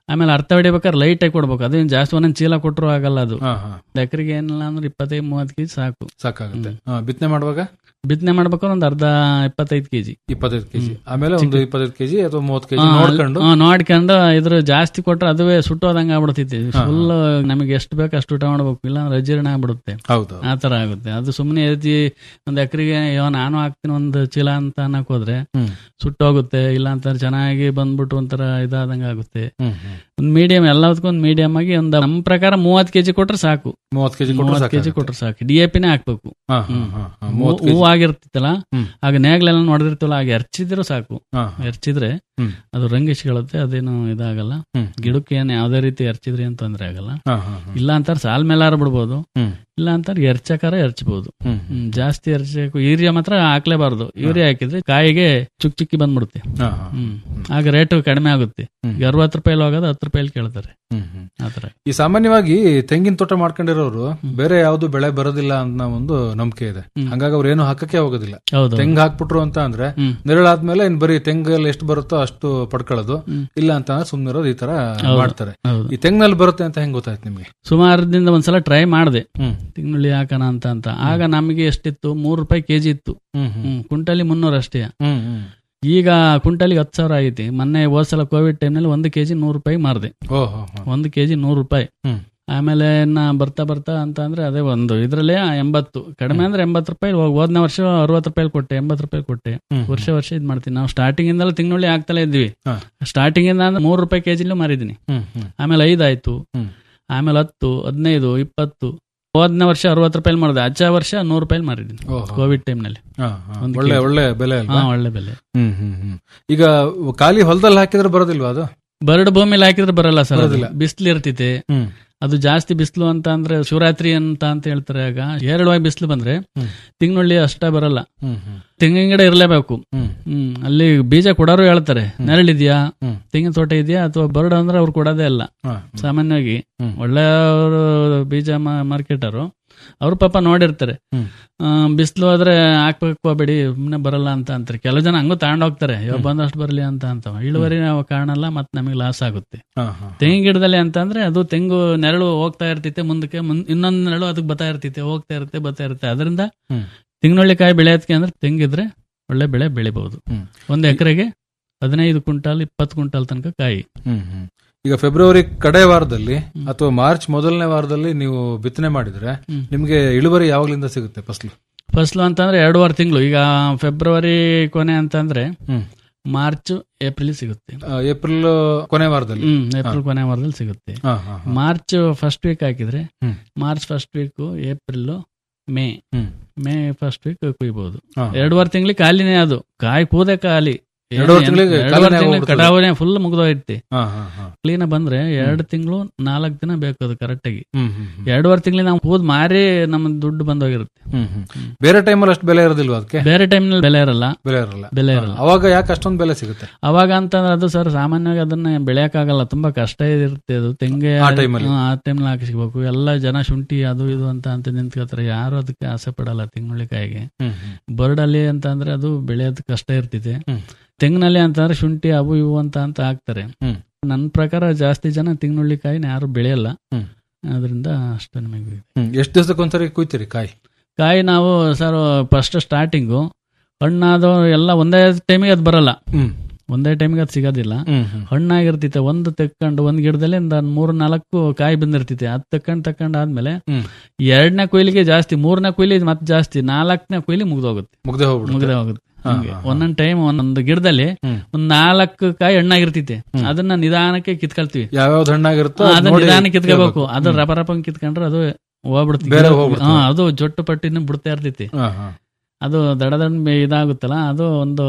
ಆಮೇಲೆ ಅರ್ಥ ಹೊಡಿಬೇಕಾದ್ರೆ ಲೈಟ್ ಆಗಿ ಕೊಡ್ಬೇಕು ಅದೇನು ಜಾಸ್ತಿ ಒಂದೊಂದು ಚೀಲ ಕೊಟ್ಟರು ಆಗಲ್ಲ ಅದು ಹಾ, ಹಾ. ಎಕರೆಗೆ ಏನಿಲ್ಲ ಅಂದ್ರೆ ಇಪ್ಪತ್ತೈದು ಮೂವತ್ತು ಕೆಜಿ ಸಾಕು ಸಾಕಾಗುತ್ತೆ ಹಾ, ಬಿತ್ತನೆ ಮಾಡುವಾಗ ಬಿತ್ತನೆ ಮಾಡ್ಬೇಕಾದ್ರೆ ಒಂದು ಅರ್ಧ ಇಪ್ಪತ್ತೈದು ಕೆಜಿ ಇಪ್ಪತ್ತೈದು ಕೆಜಿ ಆಮೇಲೆ ಒಂದು ಇಪ್ಪತ್ತೈದು ಕೆಜಿ ಅಥವಾ ಮೂವತ್ತು ಕೆಜಿ ಹಾ, ನೋಡ್ಕೊಂಡು ಹಾ, ನೋಡ್ಕೊಂಡು ಇದ್ರ ಜಾಸ್ತಿ ಕೊಟ್ರೆ ಅದುವೇ ಸುಟ್ಟೋದಂಗ ಆಗ್ಬಿಡ್ತೈತಿ ಹಾ, ಫುಲ್ ನಮಗೆ ಎಷ್ಟು ಬೇಕು ಅಷ್ಟು ಊಟ ಮಾಡ್ಬೇಕು ಇಲ್ಲಾಂದ್ರೆ ಅಜೀರ್ಣ ಆಗ್ಬಿಡುತ್ತೆ ಹೌದು ಆ ತರ ಆಗುತ್ತೆ ಅದು ಸುಮ್ಮನೆ ಎತ್ತಿ ಒಂದ್ ಎಕರೆಗೆ ಅಯ್ಯೋ ನಾನು ಹಾಕ್ತೀನಿ ಒಂದು ಚೀಲ ಅಂತ ಅನ್ನಕ್ ಹೋದ್ರೆ ಹ್ಮ್. ಸುಟ್ಟೋಗುತ್ತೆ ಇಲ್ಲ ಅಂತ ಚೆನ್ನಾಗಿ ಬಂದ್ಬಿಟ್ಟು ಒಂಥರ ಇದಾದಂಗ ಆಗುತ್ತೆ ಹ್ಮ್, ಹ್ಮ್. ಒಂದ್ ಮೀಡಿಯಂ ಎಲ್ಲದಕ್ಕೂ ಒಂದ್ ಮೀಡಿಯಂ ಆಗಿ ಒಂದ್ ನಮ್ ಪ್ರಕಾರ ಮೂವತ್ ಕೆಜಿ ಕೊಟ್ರೆ ಸಾಕು ಮೂವತ್ತು ಕೆಜಿ ಕೊಟ್ಟರೆ ಮೂವತ್ ಕೆಜಿ ಕೊಟ್ರೆ ಸಾಕು ಡಿ ಎ ಪಿನೇ ಹಾಕ್ಬೇಕು ಹಾ, ಹಾ, ಹ್ಮ್. ಹಾ, ಹಾ, ಹೂ- ಮೂವತ್ತು ಕೆಜಿ. ಹೂ ಆಗಿರ್ತಿತ್ತಲ್ಲ ಹ್ಮ್. ಆಗ ನೇಗ್ಲೆಲ್ಲ ನೋಡಿರ್ತೀವಲ್ಲ ಆಗ ಎರ್ಚಿದ್ರು ಸಾಕು ಹಾ. ಎರ್ಚಿದ್ರೆ ಹ್ಮ್. ಅದು ರಂಗಿಸ್ಕೊಳ್ಳುತ್ತೆ ಅದೇನು ಇದಾಗಲ್ಲ ಹ್ಮ್. ಗಿಡಕ್ಕೆ ಏನು ಯಾವ್ದೇ ರೀತಿ ಎರ್ಚಿದ್ರಿ ಅಂತ ತೊಂದ್ರೆ ಆಗಲ್ಲ ಹಾ, ಹಾ, ಹಾ. ಇಲ್ಲ ಅಂತಾರೆ ಸಾಲ್ ಮೇಲಾರ ಬಿಡ್ಬೋದು ಹ್ಮ್. ಇಲ್ಲ ಅಂತಾರೆ ಎರ್ಚಕಾರ ಎರ್ಚಬಹುದು ಹ್ಮ್. ಹ್ಮ್, ಜಾಸ್ತಿ ಎರ್ಚಬೇಕು ಯೂರಿಯಾ ಮಾತ್ರ ಹಾಕ್ಲೇಬಾರ್ದು ಯೂರಿಯಾ ಹಾಕಿದ್ರೆ ಕಾಯಿಗೆ ಚುಕ್ ಚುಕ್ಕಿ ಬಂದ್ಬಿಡುತ್ತೆ ಹಾ, ಹಾ. ಹ್ಮ್ ಆಗ ರೇಟ್ ಕಡಿಮೆ ಆಗುತ್ತೆ ಹ್ಮ್. ಈಗ ಅರವತ್ತು ರೂಪಾಯಿ ಹೋಗೋದು ಹತ್ತು ರೂಪಾಯಿ ಕೇಳ್ತಾರೆ ಹ್ಮ್, ಹ್ಮ್. ಆತರ ಈ ಸಾಮಾನ್ಯವಾಗಿ ತೆಂಗಿನ ತೋಟ ಮಾಡ್ಕೊಂಡಿರೋರು ಬೇರೆ ಯಾವ್ದು ಬೆಳೆ ಬರೋದಿಲ್ಲ ಅನ್ನೋ ಒಂದು ನಂಬಿಕೆ ಇದೆ ಹಂಗಾಗಿ ಅವ್ರು ಏನು ಹಾಕಕ್ಕೆ ಹೋಗೋದಿಲ್ಲ ಹೌದು. ತೆಂಗ್ ಹಾಕ್ಬಿಟ್ರು ಅಂತ ಅಂದ್ರೆ ಹ್ಮ್. ನೆರಳಾದ್ಮೇಲೆ ಇನ್ ಬರೀ ತೆಂಗಲ್ಲಿ ಎಷ್ಟು ಬರುತ್ತೋ ಅಷ್ಟು ಪಡ್ಕೊಳ್ಳೋದು ಹ್ಮ್. ಇಲ್ಲ ಅಂತ ಸುಮ್ನಿರೋದು ಈ ತರ ಹೌದು. ಮಾಡ್ತಾರೆ ಹೌದು. ಈ ತೆಂಗ್ನಲ್ಲಿ ಬರುತ್ತೆ ಅಂತ ಹೆಂಗ್ ಗೊತ್ತಾಯ್ತು ನಿಮ್ಗೆ ಸುಮಾರದಿಂದ ಒಂದ್ಸಲ ಟ್ರೈ ಮಾಡಿದೆ ಹ್ಮ್. ತಿಂಗಳು ಹಾಕೋಣ ಅಂತ ಅಂತ ಆಗ ನಮಗೆ ಎಷ್ಟಿತ್ತು ಮೂರು ರೂಪಾಯಿ ಕೆಜಿ ಇತ್ತು ಹ್ಮ್, ಹ್ಮ್. ಹ್ಮ್ ಕುಂಟಲಿ ಮುನ್ನೂರು ಅಷ್ಟೇ ಹ್ಮ್, ಹ್ಮ್. ಈಗ ಕುಂಟಲಿಗೆ ಹತ್ತು ಸಾವಿರ ಆಗೈತಿ ಮೊನ್ನೆ ಹೋದ್ ಸಲ ಕೋವಿಡ್ ಟೈಮ್ನಲ್ಲಿ ಒಂದು ಕೆಜಿ ನೂರು ರೂಪಾಯಿ ಮಾರಿದೆ ಓ, ಹೋ, ಹೋ. ಒಂದು ಕೆಜಿ ನೂರು ರೂಪಾಯಿ ಹ್ಮ್. ಆಮೇಲೆ ಇನ್ನ ಬರ್ತಾ ಬರ್ತಾ ಅಂತ ಅಂದ್ರೆ ಅದೇ ಒಂದು ಇದ್ರಲ್ಲೇ ಎಂಬತ್ತು ಕಡಿಮೆ ಅಂದ್ರೆ ಎಂಬತ್ತು ರೂಪಾಯಿ ಹೋಗ್- ಹೋದ್ನ ವರ್ಷ ಅರವತ್ತು ರೂಪಾಯಿ ಕೊಟ್ಟೆ ಎಂಬತ್ತು ರೂಪಾಯಿ ಕೊಟ್ಟೆ ಹ್ಮ್. ವರ್ಷ ವರ್ಷ ಇದ್ ಮಾಡ್ತೀನಿ ನಾವು ಸ್ಟಾರ್ಟಿಂಗ್ ಇಂದಲೂ ತಿಂಗಳಲ್ಲಿ ಆಗ್ತಲೇ ಇದ್ವಿ ಹಾ. ಸ್ಟಾರ್ಟಿಂಗ್ ಇಂದ ಅಂದ್ರೆ ಮೂರು ರೂಪಾಯಿ ಕೆಜಿಲೂ ಮಾರಿದ್ದೀನಿ ಹ್ಮ್, ಹ್ಮ್. ಆಮೇಲೆ ಐದು ಆಯ್ತು ಹ್ಮ್. ಆಮೇಲೆ ಹತ್ತು ಹದಿನೈದು ಇಪ್ಪತ್ತು ಹೋದ್ನ ವರ್ಷ ಅರವತ್ತು ರೂಪಾಯಿ ಮಾಡಿದೆ ಅಚ್ಚ ವರ್ಷ ನೂರು ರೂಪಾಯಿ ಮಾರಿದ್ದೀನಿ ಓಹೋ. ಕೋವಿಡ್ ಟೈಮ್ನಲ್ಲಿ ಹಾ, ಹಾ. ಒಳ್ಳೆ ಒಳ್ಳೆ ಬೆಲೆ ಅಲ್ವಾ ಹಾ ಒಳ್ಳೆ ಬೆಲೆ ಹ್ಮ್ ಹ್ಮ್ ಹ್ಮ್ ಈಗ ಖಾಲಿ ಹೊಲದಲ್ಲಿ ಹಾಕಿದ್ರೆ ಬರೋದಿಲ್ವಾ ಅದು ಬರಡು ಭೂಮಿಲಿ ಹಾಕಿದ್ರೆ ಬರಲ್ಲ ಸರ್ ಬರೋದಿಲ್ಲ. ಬಿಸಿಲು ಇರ್ತೈತೆ ಹ್ಮ್. ಅದು ಜಾಸ್ತಿ ಬಿಸಿಲು ಅಂತ ಅಂದ್ರೆ ಶಿವರಾತ್ರಿ ಅಂತ ಅಂತ ಹೇಳ್ತಾರೆ ಆಗ ಹೇರಳವಾಗಿ ಬಿಸಿಲು ಬಂದ್ರೆ ಹ್ಮ್. ತಿಂಗಳಲ್ಲಿ ಅಷ್ಟೇ ಬರಲ್ಲ ಹ್ಮ್, ಹ್ಮ್. ತೆಂಗಿನ ಗಿಡ ಇರಲೇಬೇಕು ಹ್ಮ್. ಹ್ಮ್ ಅಲ್ಲಿ ಬೀಜ ಕೊಡೋರು ಹೇಳ್ತಾರೆ ನೆರಳಿದ್ಯಾ ಹ್ಮ್. ತೆಂಗಿನ ತೋಟ ಇದೆಯಾ ಅಥವಾ ಬರಡು ಅಂದ್ರೆ ಅವ್ರು ಕೊಡೋದೇ ಇಲ್ಲ ಹಾ. ಸಾಮಾನ್ಯವಾಗಿ ಹ್ಮ್. ಒಳ್ಳೆಯವರು ಬೀಜ ಮಾರ್ಕೆಟರು ಅವ್ರು ಪಾಪ ನೋಡಿರ್ತಾರೆ ಹ್ಮ್. ಬಿಸಿಲು ಹೋದ್ರೆ ಹಾಕ್ಬೇಕು ಹೋಗ್ಬೇಡಿ ಸುಮ್ಮನೆ ಬರಲ್ಲ ಅಂತ ಅಂತಾರೆ ಕೆಲವು ಜನ ಹಂಗೂ ತಗೊಂಡ್ ಹೋಗ್ತಾರೆ ಯಾವ ಬಂದಷ್ಟು ಬರಲಿ ಅಂತ ಅಂತ ಇಳುವರಿ ನಾವು ಕಾಣಲ್ಲ ಮತ್ತೆ ನಮಗೆ ಲಾಸ್ ಆಗುತ್ತೆ ಹಾ, ಹಾ. ತೆಂಗಿನ ಗಿಡದಲ್ಲಿ ಅಂತ ಅಂದ್ರೆ ಅದು ತೆಂಗು ನೆರಳು ಹೋಗ್ತಾ ಇರ್ತೈತೆ ಮುಂದಕ್ಕೆ ಮುಂದ್ ಇನ್ನೊಂದು ನೆರಳು ಅದಕ್ಕೆ ಬರ್ತಾ ಇರ್ತೈತೆ ಹೋಗ್ತಾ ಇರುತ್ತೆ ಬರ್ತಾ ಇರುತ್ತೆ ಅದರಿಂದ ಹ್ಮ್. ತಿಂಗ್ನೊಳ್ಳಿಕಾಯಿ ಬೆಳೆಯೋದಕ್ಕೆ ಅಂದ್ರೆ ತೆಂಗಿದ್ರೆ ಒಳ್ಳೆ ಬೆಳೆ ಬೆಳಿಬಹುದು ಹ್ಮ್. ಒಂದು ಎಕರೆಗೆ ಹದಿನೈದು ಕ್ವಿಂಟಾಲ್ ಇಪ್ಪತ್ತು ಕ್ವಿಂಟಾಲ್ ತನಕ ಕಾಯಿ ಹ್ಮ್, ಹ್ಮ್. ಈಗ ಫೆಬ್ರವರಿ ಕಡೆ ವಾರದಲ್ಲಿ ಅಥವಾ ಮಾರ್ಚ್ ಮೊದಲನೇ ವಾರದಲ್ಲಿ ನೀವು ಬಿತ್ತನೆ ಮಾಡಿದ್ರೆ ಹ್ಮ್. ನಿಮ್ಗೆ ಇಳುವರಿ ಯಾವಾಗ್ಲಿಂದ ಸಿಗುತ್ತೆ ಫಸಲು ಫಸಲು ಅಂತಂದ್ರೆ ಎರಡೂವರೆ ತಿಂಗಳು ಈಗ ಫೆಬ್ರವರಿ ಕೊನೆ ಅಂತಂದ್ರೆ ಹ್ಮ್. ಮಾರ್ಚ್ ಏಪ್ರಿಲ್ ಸಿಗುತ್ತೆ ಆ, ಏಪ್ರಿಲ್ ಕೊನೆ ವಾರದಲ್ಲಿ ಹ್ಮ್ ಏಪ್ರಿಲ್ ಕೊನೆ ವಾರದಲ್ಲಿ ಸಿಗುತ್ತೆ ಹಾ, ಹಾ, ಹಾ. ಮಾರ್ಚ್ ಫಸ್ಟ್ ವೀಕ್ ಹಾಕಿದ್ರೆ ಹ್ಮ್. March first week April May ಹ್ಮ್. ಮೇ ಫಸ್ಟ್ ವೀಕ್ ಕುಯ್ಬಹುದು ಹಾ. ಎರಡುವರೆ ತಿಂಗಳಿಗೆ ಖಾಲಿನೇ ಅದು ಕಾಯಿ ಕೂದೆ ಖಾಲಿ ಎರಡೂವರೆ ತಿಂಗ್ಳಿಗೆ ಎರಡುವರೆ ಖಾಲಿನೇ ತಿಂಗಳಿಗೆ ಆಗ್ಬಿಡ್ತದೆ. ಕಟಾವನೆ ಫುಲ್ ಮುಗ್ದೋಯ್ತಿ ಹಾ, ಹಾ, ಹಾ. ಕ್ಲೀನ್ ಬಂದ್ರೆ ಎರಡು ತಿಂಗಳು ನಾಲ್ಕು ದಿನ ಬೇಕು ಅದು ಕರೆಕ್ಟ್ ಆಗಿ ಹ್ಮ್, ಹ್ಮ್, ಹ್ಮ್. ಎರಡುವರೆ ತಿಂಗಳಿಗೆ ನಾವು ಕೂದ್ ಮಾರಿ ನಮ್ಮ ದುಡ್ಡು ಬಂದೋಗಿರುತ್ತೆ ಹ್ಮ್, ಹ್ಮ್. ಬೇರೆ ಟೈಮಲ್ಲಿ ಅಷ್ಟು ಬೆಲೆ ಇರೋದಿಲ್ವಾ ಅದಕ್ಕೆ ಬೇರೆ ಟೈಮ್ನಲ್ಲಿ ಬೆಲೆ ಇರಲ್ಲ ಬೆಲೆ ಇರಲ್ಲ ಬೆಲೆ ಹಾ, ಇರಲ್ಲ ಅವಾಗ ಯಾಕೆ ಅಷ್ಟೊಂದು ಬೆಲೆ ಸಿಗುತ್ತೆ ಅವಾಗ ಅಂತಂದ್ರೆ ಅದು ಸರ್ ಸಾಮಾನ್ಯವಾಗಿ ಅದನ್ನ ಬೆಳೆಯಕ್ಕಾಗಲ್ಲ ತುಂಬಾ ಕಷ್ಟ ಇರುತ್ತೆ ಅದು ತೆಂಗೆ ಆ time ಅಲ್ಲಿ? ಹ್ಮ್, ಆ ಟೈಮ್ನಲ್ಲಿ ಹಾಕಿಸ್ಬೇಕು ಎಲ್ಲ ಜನ ಶುಂಠಿ ಅದು ಇದು ಅಂತ ಅಂತ ನಿಂತ್ಕೋತಾರೆ ಯಾರು ಅದಕ್ಕೆ ಆಸೆ ಪಡಲ್ಲ ತೆಂಗುಳಿಕಾಯಿಗೆ ಹ್ಮ್, ಹ್ಮ್. ಬರ್ಡಲ್ಲಿ ಅಂತ ಅಂದ್ರೆ ಅದು ಬೆಳೆಯೋದು ಕಷ್ಟ ಇರ್ತೈತೆ ಹ್ಮ್. ತೆಂಗಿನಲ್ಲಿ ಅಂತಂದ್ರೆ ಶುಂಠಿ ಅವು ಇವು ಅಂತ ಅಂತ ಹಾಕ್ತಾರೆ ಹ್ಮ್. ನನ್ನ ಪ್ರಕಾರ ಜಾಸ್ತಿ ಜನ ತೆಂಗಿನಕಾಯಿನ ಯಾರು ಬೆಳೆಯಲ್ಲ ಹ್ಮ್. ಅದರಿಂದ ಅಷ್ಟು ನಮಗೆ ಹ್ಮ್. ಎಷ್ಟು ದಿವಸಕ್ಕೊಂದ್ಸರಿ ಕುಯ್ತೀರಿ ಕಾಯಿ ಕಾಯಿ ನಾವು ಸರ್ ಫಸ್ಟ್ ಸ್ಟಾರ್ಟಿಂಗು ಹಣ್ಣಾದ ಎಲ್ಲ ಒಂದೇ ಟೈಮಿಗೆ ಅದು ಬರಲ್ಲ ಹ್ಮ್. ಒಂದೇ ಟೈಮಿಗೆ ಅದು ಸಿಗೋದಿಲ್ಲ ಹ್ಮ್, ಹ್ಮ್. ಹಣ್ಣಾಗಿರ್ತೈತೆ ಒಂದು ತೆಕ್ಕೊಂಡು ಒಂದ್ ಗಿಡದಲ್ಲಿ ಒಂದು ಮೂರು ನಾಲ್ಕು ಕಾಯಿ ಬಂದಿರ್ತೈತೆ ಅದ್ ತಕೊಂಡ್ ತಕೊಂಡ್ ಆದ್ಮೇಲೆ ಹ್ಮ್. ಎರಡನೇ ಕೊಯ್ಲಿಗೆ ಜಾಸ್ತಿ ಮೂರನೇ ಕೊಯ್ಲಿ ಮತ್ತೆ ಜಾಸ್ತಿ ನಾಲ್ಕನೇ ಕೊಯ್ಲಿ ಮುಗ್ದೋಗುತ್ತೆ ಮುಗ್ದೆ ಹೋಗ್ಬಿಡುತ್ತೆ. ಮುಗ್ದೆ ಹೋಗುತ್ತೆ ಹಾ, ಹಂಗೆ. ಹಾ, ಹಾ. ಒಂದೊಂದ್ ಟೈಮ್ ಒಂದೊಂದು ಗಿಡದಲ್ಲಿ ಹ್ಮ್. ಒಂದ್ ನಾಲ್ಕು ಕಾಯಿ ಹಣ್ಣಾಗಿರ್ತೈತೆ ಅದನ್ನ ನಿಧಾನಕ್ಕೆ ಕಿತ್ಕೊಳ್ತೀವಿ ಯಾವ್ಯಾವ್ದು ಹಣ್ಣಾಗಿರುತ್ತೋ ಅದ್ ಅದನ್ನ ನೋಡಿ ನಿಧಾನಕ್ಕೆ ಕಿತ್ಕೋಬೇಕು ಕೇಳ್ಬೇಕು. ಅದು ಹ್ಮ್. ರಪ ರಪ ಕಿತ್ಕೊಂಡ್ರೆ ಅದು ಹೋಗ್ಬಿಡುತ್ತೆ ಬೇರೆ ಗಿಡ- ಹೋಗ್ಬಿಡ್ತದೆ. ಹಾ, ಅದು ಜೊಟ್ಟು ಪಟ್ಟಿನ ಬಿಡ್ತಾ ಇರ್ತೈತಿ ಹಾ, ಹಾ. ಅದು ದಡ ದಡ ಇದಾಗುತ್ತಲ್ಲ ಅದು ಒಂದು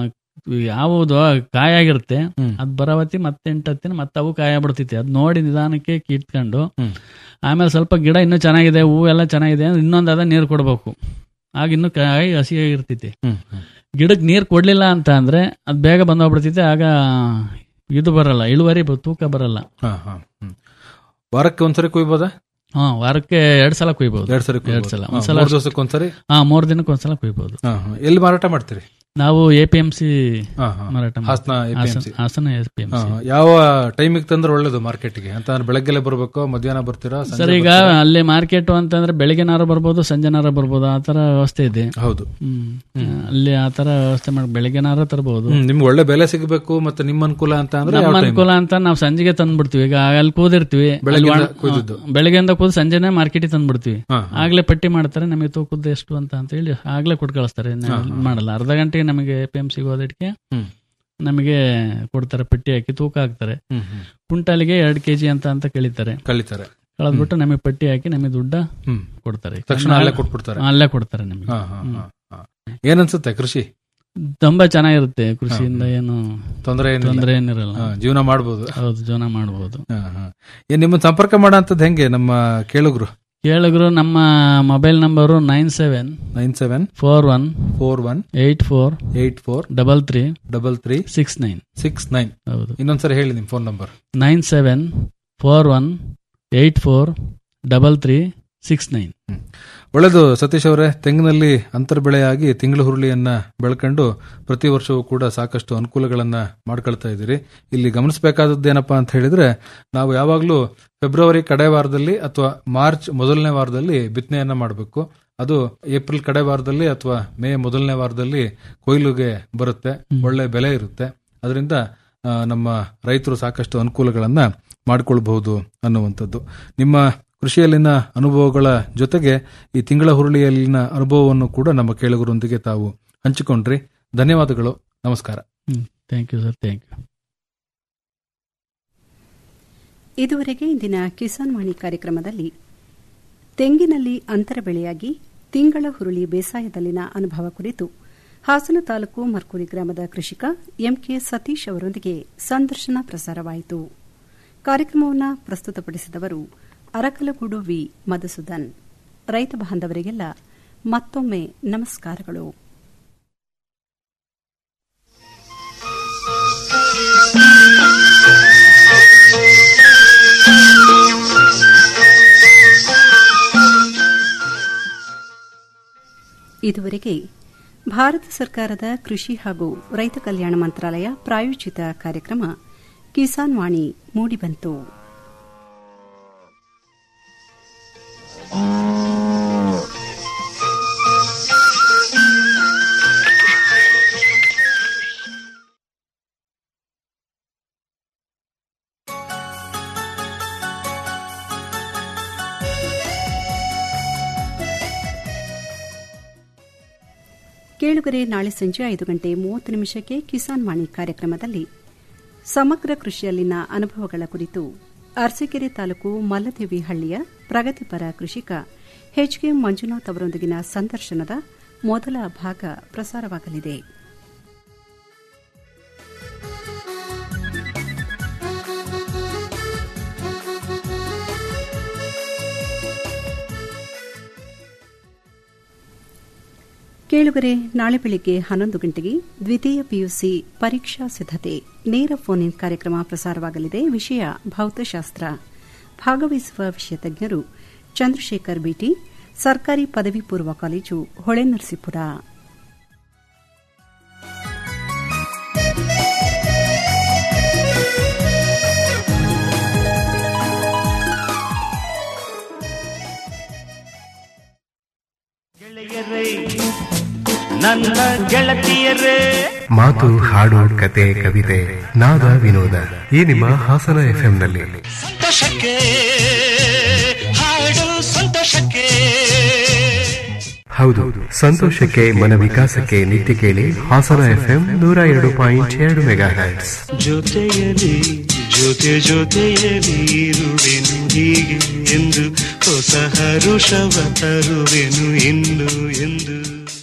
ಯಾವುದು ಕಾಯಾಗಿರುತ್ತೆ ಹ್ಮ್. ಅದ್ ಬರವತಿ ಮತ್ತೆ ಎಂಟತ್ತಿನ ಮತ್ತೆ ಅವು ಕಾಯ ಬಿಡ್ತೈತಿ ಅದ್ ನೋಡಿ ನಿಧಾನಕ್ಕೆ ಕಿತ್ಕೊಂಡು ಹ್ಮ್. ಆಮೇಲೆ ಸ್ವಲ್ಪ ಗಿಡ ಇನ್ನೂ ಚೆನ್ನಾಗಿದೆ ಹೂವು ಎಲ್ಲ ಚೆನ್ನಾಗಿದೆ ಅಂದ್ರೆ ಇನ್ನೊಂದು ಅದ ನೀರು ಕೊಡ್ಬೇಕು ಆಗ ಇನ್ನು ಕಾಯಿ ಹಸಿಯಾಗಿರ್ತೈತಿ ಹ್ಮ್, ಹ್ಮ್. ಗಿಡಕ್ಕೆ ನೀರು ಕೊಡ್ಲಿಲ್ಲ ಅಂತ ಅಂದ್ರೆ ಅದ್ ಬೇಗ ಬಂದೋಗ್ಬಿಡ್ತೈತಿ ಆಗ ಇದು ಬರಲ್ಲ ಇಳುವರಿ ಬ- ತೂಕ ಬರಲ್ಲ ಹಾ, ಹಾ, ಹ್ಮ್. ವಾರಕ್ಕೆ ಒಂದ್ಸರಿ ಕುಯ್ಬೋದಾ ಹಾ ವಾರಕ್ಕೆ ಎರಡ್ ಸಲ ಕುಯ್ಬಹುದು ಎರಡ್ ಸರಿ ಎರಡ್ ಸಲ ಕುಯ್ಬೋದು. ಹಾ, ಒಂದ್ಸಲ ಮೂರ್ ದಿವಸಕ್ಕೆ ಒಂದ್ಸರಿ ಹಾ ಮೂರ್ ದಿನಕ್ಕೆ ಒಂದ್ಸಲ ಕುಯ್ಬಹುದು ಹಾ, ಹಾ. ಎಲ್ಲಿ ಮಾರಾಟ ಮಾಡ್ತೀರಿ ನಾವು ಎ ಪಿ ಎಂ ಸಿ ಹಾ, ಹಾ. ಮಾರಾಟ ಮಾಡ್ತೀವಿ. Hassan APMC. Hassan- Hassan A P M ಹಾ, ಸಿ ಯಾವ ಟೈಮಿಗೆ ತಂದ್ರೆ ಒಳ್ಳೇದು ಮಾರ್ಕೆಟ್ಗೆ ಅಂತ ಅಂದ್ರೆ ಬೆಳಗ್ಗೆಲೆ ಬರ್ಬೇಕು ಮಧ್ಯಾಹ್ನ ಬರ್ತೀರಾ ಸಂಜೆ ಸರ್ ಈಗ ಬರ್ತೀರಾ? ಅಲ್ಲಿ ಮಾರ್ಕೆಟ್ ಅಂತಂದ್ರೆ ಬೆಳಿಗ್ಗೆನಾರ ಬರ್ಬೋದು ಸಂಜೆನಾರ ಬರ್ಬೋದು ಆ ತರ ವ್ಯವಸ್ಥೆ ಇದೆ ಹೌದು ಹ್ಮ್ ಅಲ್ಲಿ ಆ ತರ ವ್ಯವಸ್ಥೆ ಮಾಡಿ ಬೆಳಿಗ್ಗೆನಾರ ತರಬಹುದು ಹ್ಮ್, ನಿಮ್ಗೆ ಒಳ್ಳೆ ಬೆಲೆ ಸಿಗಬೇಕು ಮತ್ತೆ ನಿಮ್ಮ ಅನುಕೂಲ ಅಂತ ಅಂದ್ರೆ ನಮ್ಮ ಯಾವ time? ಅನುಕೂಲ ಅಂತ ನಾವು ಸಂಜೆಗೆ ತಂದ್ಬಿಡ್ತೀವಿ ಈಗ ಅಲ್ಲಿ ಕೂದಿರ್ತೀವಿ ಅಲ್ಲಿ ಬೆಳಗ್ಗೆಯಿಂದ ಒಣ- ಕೂದಿದ್ದು. ಹಾ, ಬೆಳಗ್ಗೆಯಿಂದ ಕೂದ್ ಸಂಜೆನೆ ಮಾರ್ಕೆಟಿಗೆ ತಂದ್ಬಿಡ್ತೀವಿ ಹಾ, ಆಗ್ಲೇ ಪಟ್ಟಿ ಮಾಡ್ತಾರೆ ನಮಗೆ ತೂಕದ್ದು ಎಷ್ಟು ಅಂತ ಅಂತ ಹೇಳಿ ಆಗ್ಲೇ ಕೊಟ್ಟು ಕಳಿಸ್ತಾರೆ ನಾವು ಹಾ, ಹಾ. ಮಾಡಲ್ಲ ಅರ್ಧ ಗಂಟೆಗೆ ನಮಗೆ ಪಿ ಎಂ ಸಿ ಹೋದಕ್ಕೆ ಹ್ಮ್. ನಮಗೆ ಕೊಡ್ತಾರೆ ಪಟ್ಟಿ ಹಾಕಿ ತೂಕ ಹಾಕ್ತಾರೆ ಹ್ಮ್, ಹ್ಮ್. ಕುಂಟಾಲಿಗೆ ಎರಡು ಕೆಜಿ ಅಂತ ಅಂತ ಕೇಳಿತಾರೆ ಕಳಿತಾರೆ ಕಳೆದ್ಬಿಟ್ಟು ನಮಗೆ ಪಟ್ಟಿ ಹಾಕಿ ನಮಗೆ ದುಡ್ಡ ಹ್ಮ್. ಕೊಡ್ತಾರೆ ತಕ್ಷಣ ಅಲ್ಲೇ ಕೊಟ್ಬಿಡ್ತಾರೆ ಅಲ್ಲೇ ಕೊಡ್ತಾರೆ ನಮಗೆ ಹಾ, ಹಾ, ಹಾ, ಹಾ. ಏನನ್ಸುತ್ತೆ ಕೃಷಿ ತುಂಬಾ ಚೆನ್ನಾಗಿರುತ್ತೆ ಕೃಷಿಯಿಂದ ಏನು ತೊಂದರೆ ಏನಿಲ್ಲ. ತೊಂದರೆ ಏನಿರಲ್ಲ ಹಾ, ಜೀವನ ಮಾಡ್ಬೋದು ಹೌದು ಜೀವನ ಮಾಡಬಹುದು ಹಾ, ಹಾ. ಏನ್ ನಿಮ್ಮನ್ನ ಸಂಪರ್ಕ ಮಾಡೋಂಥದ್ದು ಹೆಂಗೆ ನಮ್ಮ ಕೇಳುಗರು ಕೇಳಿದ್ರು ನಮ್ಮ mobile number nine seven nine seven four one four one eight four eight four double three double three six nine six nine ಹೌದು ಇನ್ನೊಂದ್ಸರಿ ಹೇಳಿ ನಿಮ್ phone number nine seven four one eight four double three six nine ಒಳ್ಳೆದು ಸತೀಶ್ ಅವರೇ ತೆಂಗಿನಲ್ಲಿ ಅಂತರ್ ಬೆಳೆಯಾಗಿ ತಿಂಗಳ ಹುರುಳಿಯನ್ನ ಬೆಳ್ಕೊಂಡು ಪ್ರತಿ ವರ್ಷವೂ ಕೂಡ ಸಾಕಷ್ಟು ಅನುಕೂಲಗಳನ್ನ ಮಾಡ್ಕೊಳ್ತಾ ಇದ್ದೀರಿ ಇಲ್ಲಿ ಗಮನಿಸಬೇಕಾದದ್ದು ಏನಪ್ಪಾ ಅಂತ ಹೇಳಿದ್ರೆ ನಾವು ಯಾವಾಗಲೂ ಫೆಬ್ರವರಿ ಕಡೆ ವಾರದಲ್ಲಿ ಅಥವಾ ಮಾರ್ಚ್ ಮೊದಲನೇ ವಾರದಲ್ಲಿ ಬಿತ್ತನೆಯನ್ನ ಮಾಡಬೇಕು ಅದು ಏಪ್ರಿಲ್ ಕಡೆ ವಾರದಲ್ಲಿ ಅಥವಾ ಮೇ ಮೊದಲನೇ ವಾರದಲ್ಲಿ ಕೊಯ್ಲುಗೆ ಬರುತ್ತೆ ಒಳ್ಳೆ ಬೆಲೆ ಇರುತ್ತೆ ಅದರಿಂದ ಆ, ನಮ್ಮ ರೈತರು ಸಾಕಷ್ಟು ಅನುಕೂಲಗಳನ್ನ ಮಾಡಿಕೊಳ್ಬಹುದು ಅನ್ನುವಂಥದ್ದು ನಿಮ್ಮ ಕೃಷಿಯಲ್ಲಿನ ಅನುಭವಗಳ ಜೊತೆಗೆ ಈ ತಿಂಗಳ ಹುರುಳಿಯಲ್ಲಿನ ಅನುಭವವನ್ನು ಕೂಡ ನಮ್ಮ ಕೇಳುಗರೊಂದಿಗೆ ತಾವು ಹಂಚಿಕೊಂಡ್ರಿ ಧನ್ಯವಾದಗಳು ನಮಸ್ಕಾರ thank you sir thank you ಇದುವರೆಗೆ ಇಂದಿನ ಕಿಸಾನ್ ವಾಣಿ ಕಾರ್ಯಕ್ರಮದಲ್ಲಿ ತೆಂಗಿನಲ್ಲಿ ಅಂತರ ಬೆಳೆಯಾಗಿ ತಿಂಗಳ ಹುರುಳಿ ಬೇಸಾಯದಲ್ಲಿನ ಅನುಭವ ಕುರಿತು ಹಾಸನ ತಾಲೂಕು ಮರ್ಕೂರಿ ಗ್ರಾಮದ ಕೃಷಿಕ ಎಂಕೆ ಸತೀಶ್ ಅವರೊಂದಿಗೆ ಸಂದರ್ಶನ ಪ್ರಸಾರವಾಯಿತು ಕಾರ್ಯಕ್ರಮವನ್ನು ಪ್ರಸ್ತುತಪಡಿಸಿದವರು ಅರಕಲಗೂಡು ವಿ ಮಧುಸೂದನ್ ರೈತ ಬಾಂಧವರಿಗೆಲ್ಲ ಮತ್ತೊಮ್ಮೆ ನಮಸ್ಕಾರಗಳು ಇದುವರೆಗೆ ಭಾರತ ಸರ್ಕಾರದ ಕೃಷಿ ಹಾಗೂ ರೈತ ಕಲ್ಯಾಣ ಮಂತ್ರಾಲಯ ಪ್ರಾಯೋಜಿತ ಕಾರ್ಯಕ್ರಮ ಕಿಸಾನ್ ವಾಣಿ ಮೂಡಿಬಂತು ಕೇಳುಗರೆ ನಾಳೆ ಸಂಜೆ ಐದು ಗಂಟೆ ಮೂವತ್ತು ನಿಮಿಷಕ್ಕೆ ಕಿಸಾನ್ ವಾಣಿ ಕಾರ್ಯಕ್ರಮದಲ್ಲಿ ಸಮಗ್ರ ಕೃಷಿಯಲ್ಲಿನ ಅನುಭವಗಳ ಕುರಿತು ಅರಸೀಕೆರೆ ತಾಲೂಕು ಮಲ್ಲದೇವಿ ಹಳ್ಳಿಯ ಪ್ರಗತಿಪರ ಕೃಷಿಕ ಎಚ್ಕೆ ಮಂಜುನಾಥ್ ಅವರೊಂದಿಗಿನ ಸಂದರ್ಶನದ ಮೊದಲ ಭಾಗ ಪ್ರಸಾರವಾಗಲಿದೆ ಕೇಳುಗರೆ ನಾಳೆ ಬೆಳಿಗ್ಗೆ ಹನ್ನೊಂದು ಗಂಟೆಗೆ ದ್ವಿತೀಯ ಪಿಯುಸಿ ಪರೀಕ್ಷಾ ಸಿದ್ದತೆ ನೇರ ಫೋನ್ ಇನ್ ಕಾರ್ಯಕ್ರಮ ಪ್ರಸಾರವಾಗಲಿದೆ ವಿಷಯ ಭೌತಶಾಸ್ತ್ರ ಭಾಗವಹಿಸುವ ವಿಷಯ ತಜ್ಞರು ಚಂದ್ರಶೇಖರ್ ಬಿಟಿ ಸರ್ಕಾರಿ ಪದವಿ ಪೂರ್ವ ಕಾಲೇಜು ಹೊಳೆನರಸೀಪುರ ನನ್ನ ಗೆಳತಿಯರೇ ಮಾತು ಹಾಡು ಕತೆ ಕವಿತೆ ನಾದ ವಿನೋದ ಈ ನಿಮ್ಮ ಹಾಸನ ಎಫ್ಎಂ ನಲ್ಲಿ ಸಂತೋಷಕ್ಕೆ ಹಾಡು ಸಂತೋಷಕ್ಕೆ ಹೌದು ಸಂತೋಷಕ್ಕೆ ಮನ ವಿಕಾಸಕ್ಕೆ ನಿತ್ಯ ಕೇಳಿ ಹಾಸನ ಎಫ್ಎಂ ನೂರ ಎರಡು ಪಾಯಿಂಟ್ ಎರಡು ಮೆಗಾ ಹ್ಯಾಟ್ಸ್ ಜೊತೆಯಲಿ ಜೊತೆ ಜೊತೆಯಲಿ ಇರುವೆನು ಹೀಗೆ ಎಂದು ಹೊಸ ಹರುಷವ ತರುವೆನು ಇನ್ನು ಎಂದು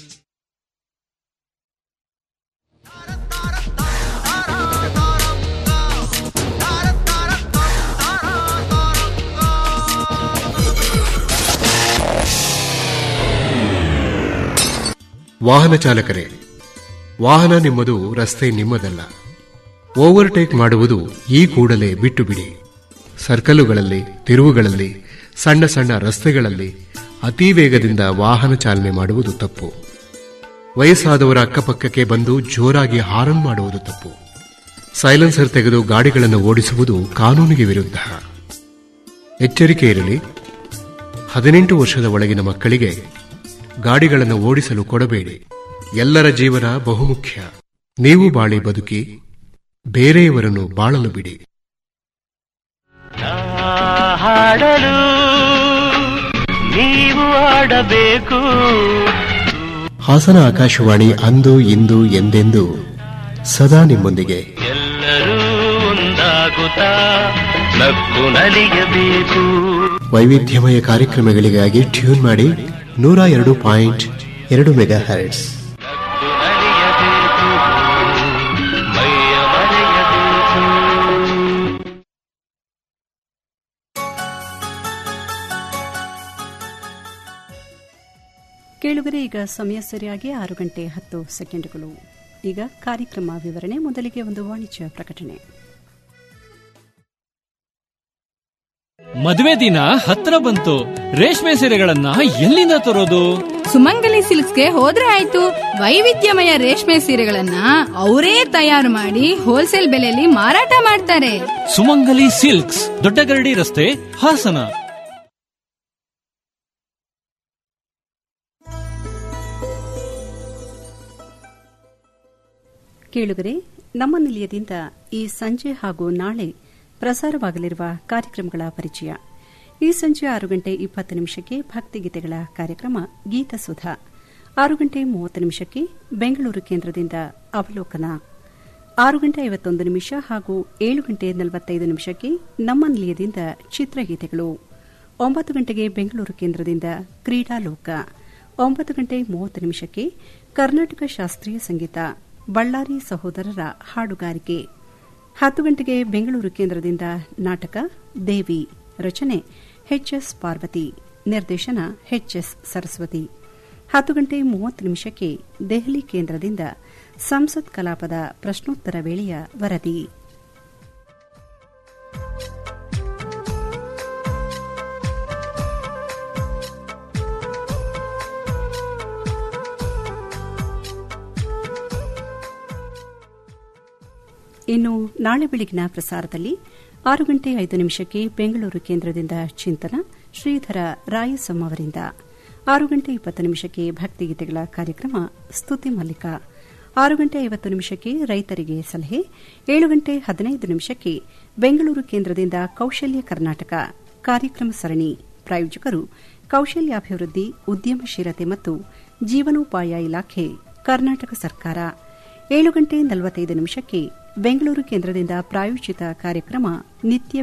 ವಾಹನ ಚಾಲಕರೇ ವಾಹನ ನಿಮ್ಮದು ರಸ್ತೆ ನಿಮ್ಮದಲ್ಲ ಓವರ್ಟೇಕ್ ಮಾಡುವುದು ಈ ಕೂಡಲೇ ಬಿಟ್ಟು ಬಿಡಿ ಸರ್ಕಲುಗಳಲ್ಲಿ ತಿರುವುಗಳಲ್ಲಿ ಸಣ್ಣ ಸಣ್ಣ ರಸ್ತೆಗಳಲ್ಲಿ ಅತಿ ವೇಗದಿಂದ ವಾಹನ ಚಾಲನೆ ಮಾಡುವುದು ತಪ್ಪು ವಯಸ್ಸಾದವರ ಅಕ್ಕಪಕ್ಕಕ್ಕೆ ಬಂದು ಜೋರಾಗಿ ಹಾರನ್ ಮಾಡುವುದು ತಪ್ಪು ಸೈಲೆನ್ಸರ್ ತೆಗೆದು ಗಾಡಿಗಳನ್ನು ಓಡಿಸುವುದು ಕಾನೂನಿಗೆ ವಿರುದ್ಧ ಎಚ್ಚರಿಕೆ ಇರಲಿ ಹದಿನೆಂಟು ವರ್ಷದ ಒಳಗಿನ ಮಕ್ಕಳಿಗೆ ಗಾಡಿಗಳನ್ನು ಓಡಿಸಲು ಕೊಡಬೇಡಿ ಎಲ್ಲರ ಜೀವನ ಬಹುಮುಖ್ಯ ನೀವು ಬಾಳಿ ಬದುಕಿ ಬೇರೆಯವರನ್ನು ಬಾಳಲು ಬಿಡಿ ಹಾಡಲು ನೀವು ಆಡಬೇಕು ಹಾಸನ ಆಕಾಶವಾಣಿ ಅಂದು ಇಂದು ಎಂದೆಂದು ಸದಾ ನಿಮ್ಮೊಂದಿಗೆ ಎಲ್ಲರೂ ಒಂದಾಗುತ್ತಾ ನಕ್ಕು ನಲಿಯಬೇಕು ವೈವಿಧ್ಯಮಯ ಕಾರ್ಯಕ್ರಮಗಳಿಗಾಗಿ ಟ್ಯೂನ್ ಮಾಡಿ ನೂರ ಎರಡು ಪಾಯಿಂಟ್ ಎರಡು ಮೆಗಾ ಹರ್ಟ್ಸ್ ನಲಿಯಬೇಕು ಮೈಯ ಮರೆಯಬೇಕು ಕೇಳುಗರೆ ಈಗ ಸಮಯ ಸರಿಯಾಗಿ ಆರು ಗಂಟೆ ಹತ್ತು ಸೆಕೆಂಡ್ಗಳು ಈಗ ಕಾರ್ಯಕ್ರಮ ವಿವರಣೆ ಮೊದಲಿಗೆ ಒಂದು ವಾಣಿಜ್ಯ ಪ್ರಕಟಣೆ ಮದುವೆ ದಿನ ಹತ್ರ ಬಂತು ರೇಷ್ಮೆ ಸೀರೆಗಳನ್ನ ಎಲ್ಲಿಂದ ತರೋದು ಸುಮಂಗಲಿ ಸಿಲ್ಕ್ಸ್ಗೆ ಹೋದ್ರೆ ಆಯ್ತು ವೈವಿಧ್ಯಮಯ ರೇಷ್ಮೆ ಸೀರೆಗಳನ್ನ ಅವರೇ ತಯಾರು ಮಾಡಿ ಹೋಲ್ಸೇಲ್ ಬೆಲೆಯಲ್ಲಿ ಮಾರಾಟ ಮಾಡ್ತಾರೆ ಸುಮಂಗಲಿ ಸಿಲ್ಕ್ಸ್ ದೊಡ್ಡಗರಡಿ ರಸ್ತೆ ಹಾಸನ ಕೇಳುಗರೆ ನಮ್ಮ ನಿಲಯದಿಂದ ಈ ಸಂಜೆ ಹಾಗೂ ನಾಳೆ ಪ್ರಸಾರವಾಗಲಿರುವ ಕಾರ್ಯಕ್ರಮಗಳ ಪರಿಚಯ ಈ ಸಂಜೆ ಆರು ಗಂಟೆ ಇಪ್ಪತ್ತು ನಿಮಿಷಕ್ಕೆ ಭಕ್ತಿಗೀತೆಗಳ ಕಾರ್ಯಕ್ರಮ ಗೀತಸುಧಾ ಆರು ಗಂಟೆ ಮೂವತ್ತು ನಿಮಿಷಕ್ಕೆ ಬೆಂಗಳೂರು ಕೇಂದ್ರದಿಂದ ಅವಲೋಕನ ಆರು ಗಂಟೆ ಐವತ್ತೊಂದು ನಿಮಿಷ ಹಾಗೂ ಏಳು ಗಂಟೆ ನಲವತ್ತೈದು ನಿಮಿಷಕ್ಕೆ ನಮ್ಮ ನಿಲಯದಿಂದ ಚಿತ್ರಗೀತೆಗಳು ಒಂಬತ್ತು ಗಂಟೆಗೆ ಬೆಂಗಳೂರು ಕೇಂದ್ರದಿಂದ ಕ್ರೀಡಾಲೋಕ ಒಂಬತ್ತು ಗಂಟೆ ಮೂವತ್ತು ನಿಮಿಷಕ್ಕೆ ಕರ್ನಾಟಕ ಶಾಸ್ತ್ರೀಯ ಸಂಗೀತ ಬಳ್ಳಾರಿ ಸಹೋದರರ ಹಾಡುಗಾರಿಕೆ ಹತ್ತು ಗಂಟೆಗೆ ಬೆಂಗಳೂರು ಕೇಂದ್ರದಿಂದ ನಾಟಕ ದೇವಿ ರಚನೆ ಎಚ್ಎಸ್ ಪಾರ್ವತಿ ನಿರ್ದೇಶನ ಎಚ್ಎಸ್ ಸರಸ್ವತಿ ಹತ್ತು ಗಂಟೆ ಮೂವತ್ತು ನಿಮಿಷಕ್ಕೆ ದೆಹಲಿ ಕೇಂದ್ರದಿಂದ ಸಂಸತ್ ಕಲಾಪದ ಪ್ರಶ್ನೋತ್ತರ ವೇಳೆಯ ವರದಿ ಇನ್ನು ನಾಳೆ ಬೆಳಗಿನ ಪ್ರಸಾರದಲ್ಲಿ ಆರು ಗಂಟೆ ಐದು ನಿಮಿಷಕ್ಕೆ ಬೆಂಗಳೂರು ಕೇಂದ್ರದಿಂದ ಚಿಂತನ ಶ್ರೀಧರ ರಾಯಸಂ ಅವರಿಂದ ಆರು ಗಂಟೆ ಇಪ್ಪತ್ತು ನಿಮಿಷಕ್ಕೆ ಭಕ್ತಿಗೀತೆಗಳ ಕಾರ್ಯಕ್ರಮ ಸ್ತುತಿ ಮಲ್ಲಿಕ ಆರು ಗಂಟೆ ಐವತ್ತು ನಿಮಿಷಕ್ಕೆ ರೈತರಿಗೆ ಸಲಹೆ ಏಳು ಗಂಟೆ ಹದಿನೈದು ನಿಮಿಷಕ್ಕೆ ಬೆಂಗಳೂರು ಕೇಂದ್ರದಿಂದ ಕೌಶಲ್ಯ ಕರ್ನಾಟಕ ಕಾರ್ಯಕ್ರಮ ಸರಣಿ ಪ್ರಾಯೋಜಕರು ಕೌಶಲ್ಯಾಭಿವೃದ್ಧಿ ಉದ್ಯಮಶೀಲತೆ ಮತ್ತು ಜೀವನೋಪಾಯ ಇಲಾಖೆ ಕರ್ನಾಟಕ ಸರ್ಕಾರ ಏಳು ಗಂಟೆ ನಲವತ್ತೈದು ನಿಮಿಷಕ್ಕೆ ಬೆಂಗಳೂರು ಕೇಂದ್ರದಿಂದ ಪ್ರಾಯೋಜಿತ ಕಾರ್ಯಕ್ರಮ ನಿತ್ಯ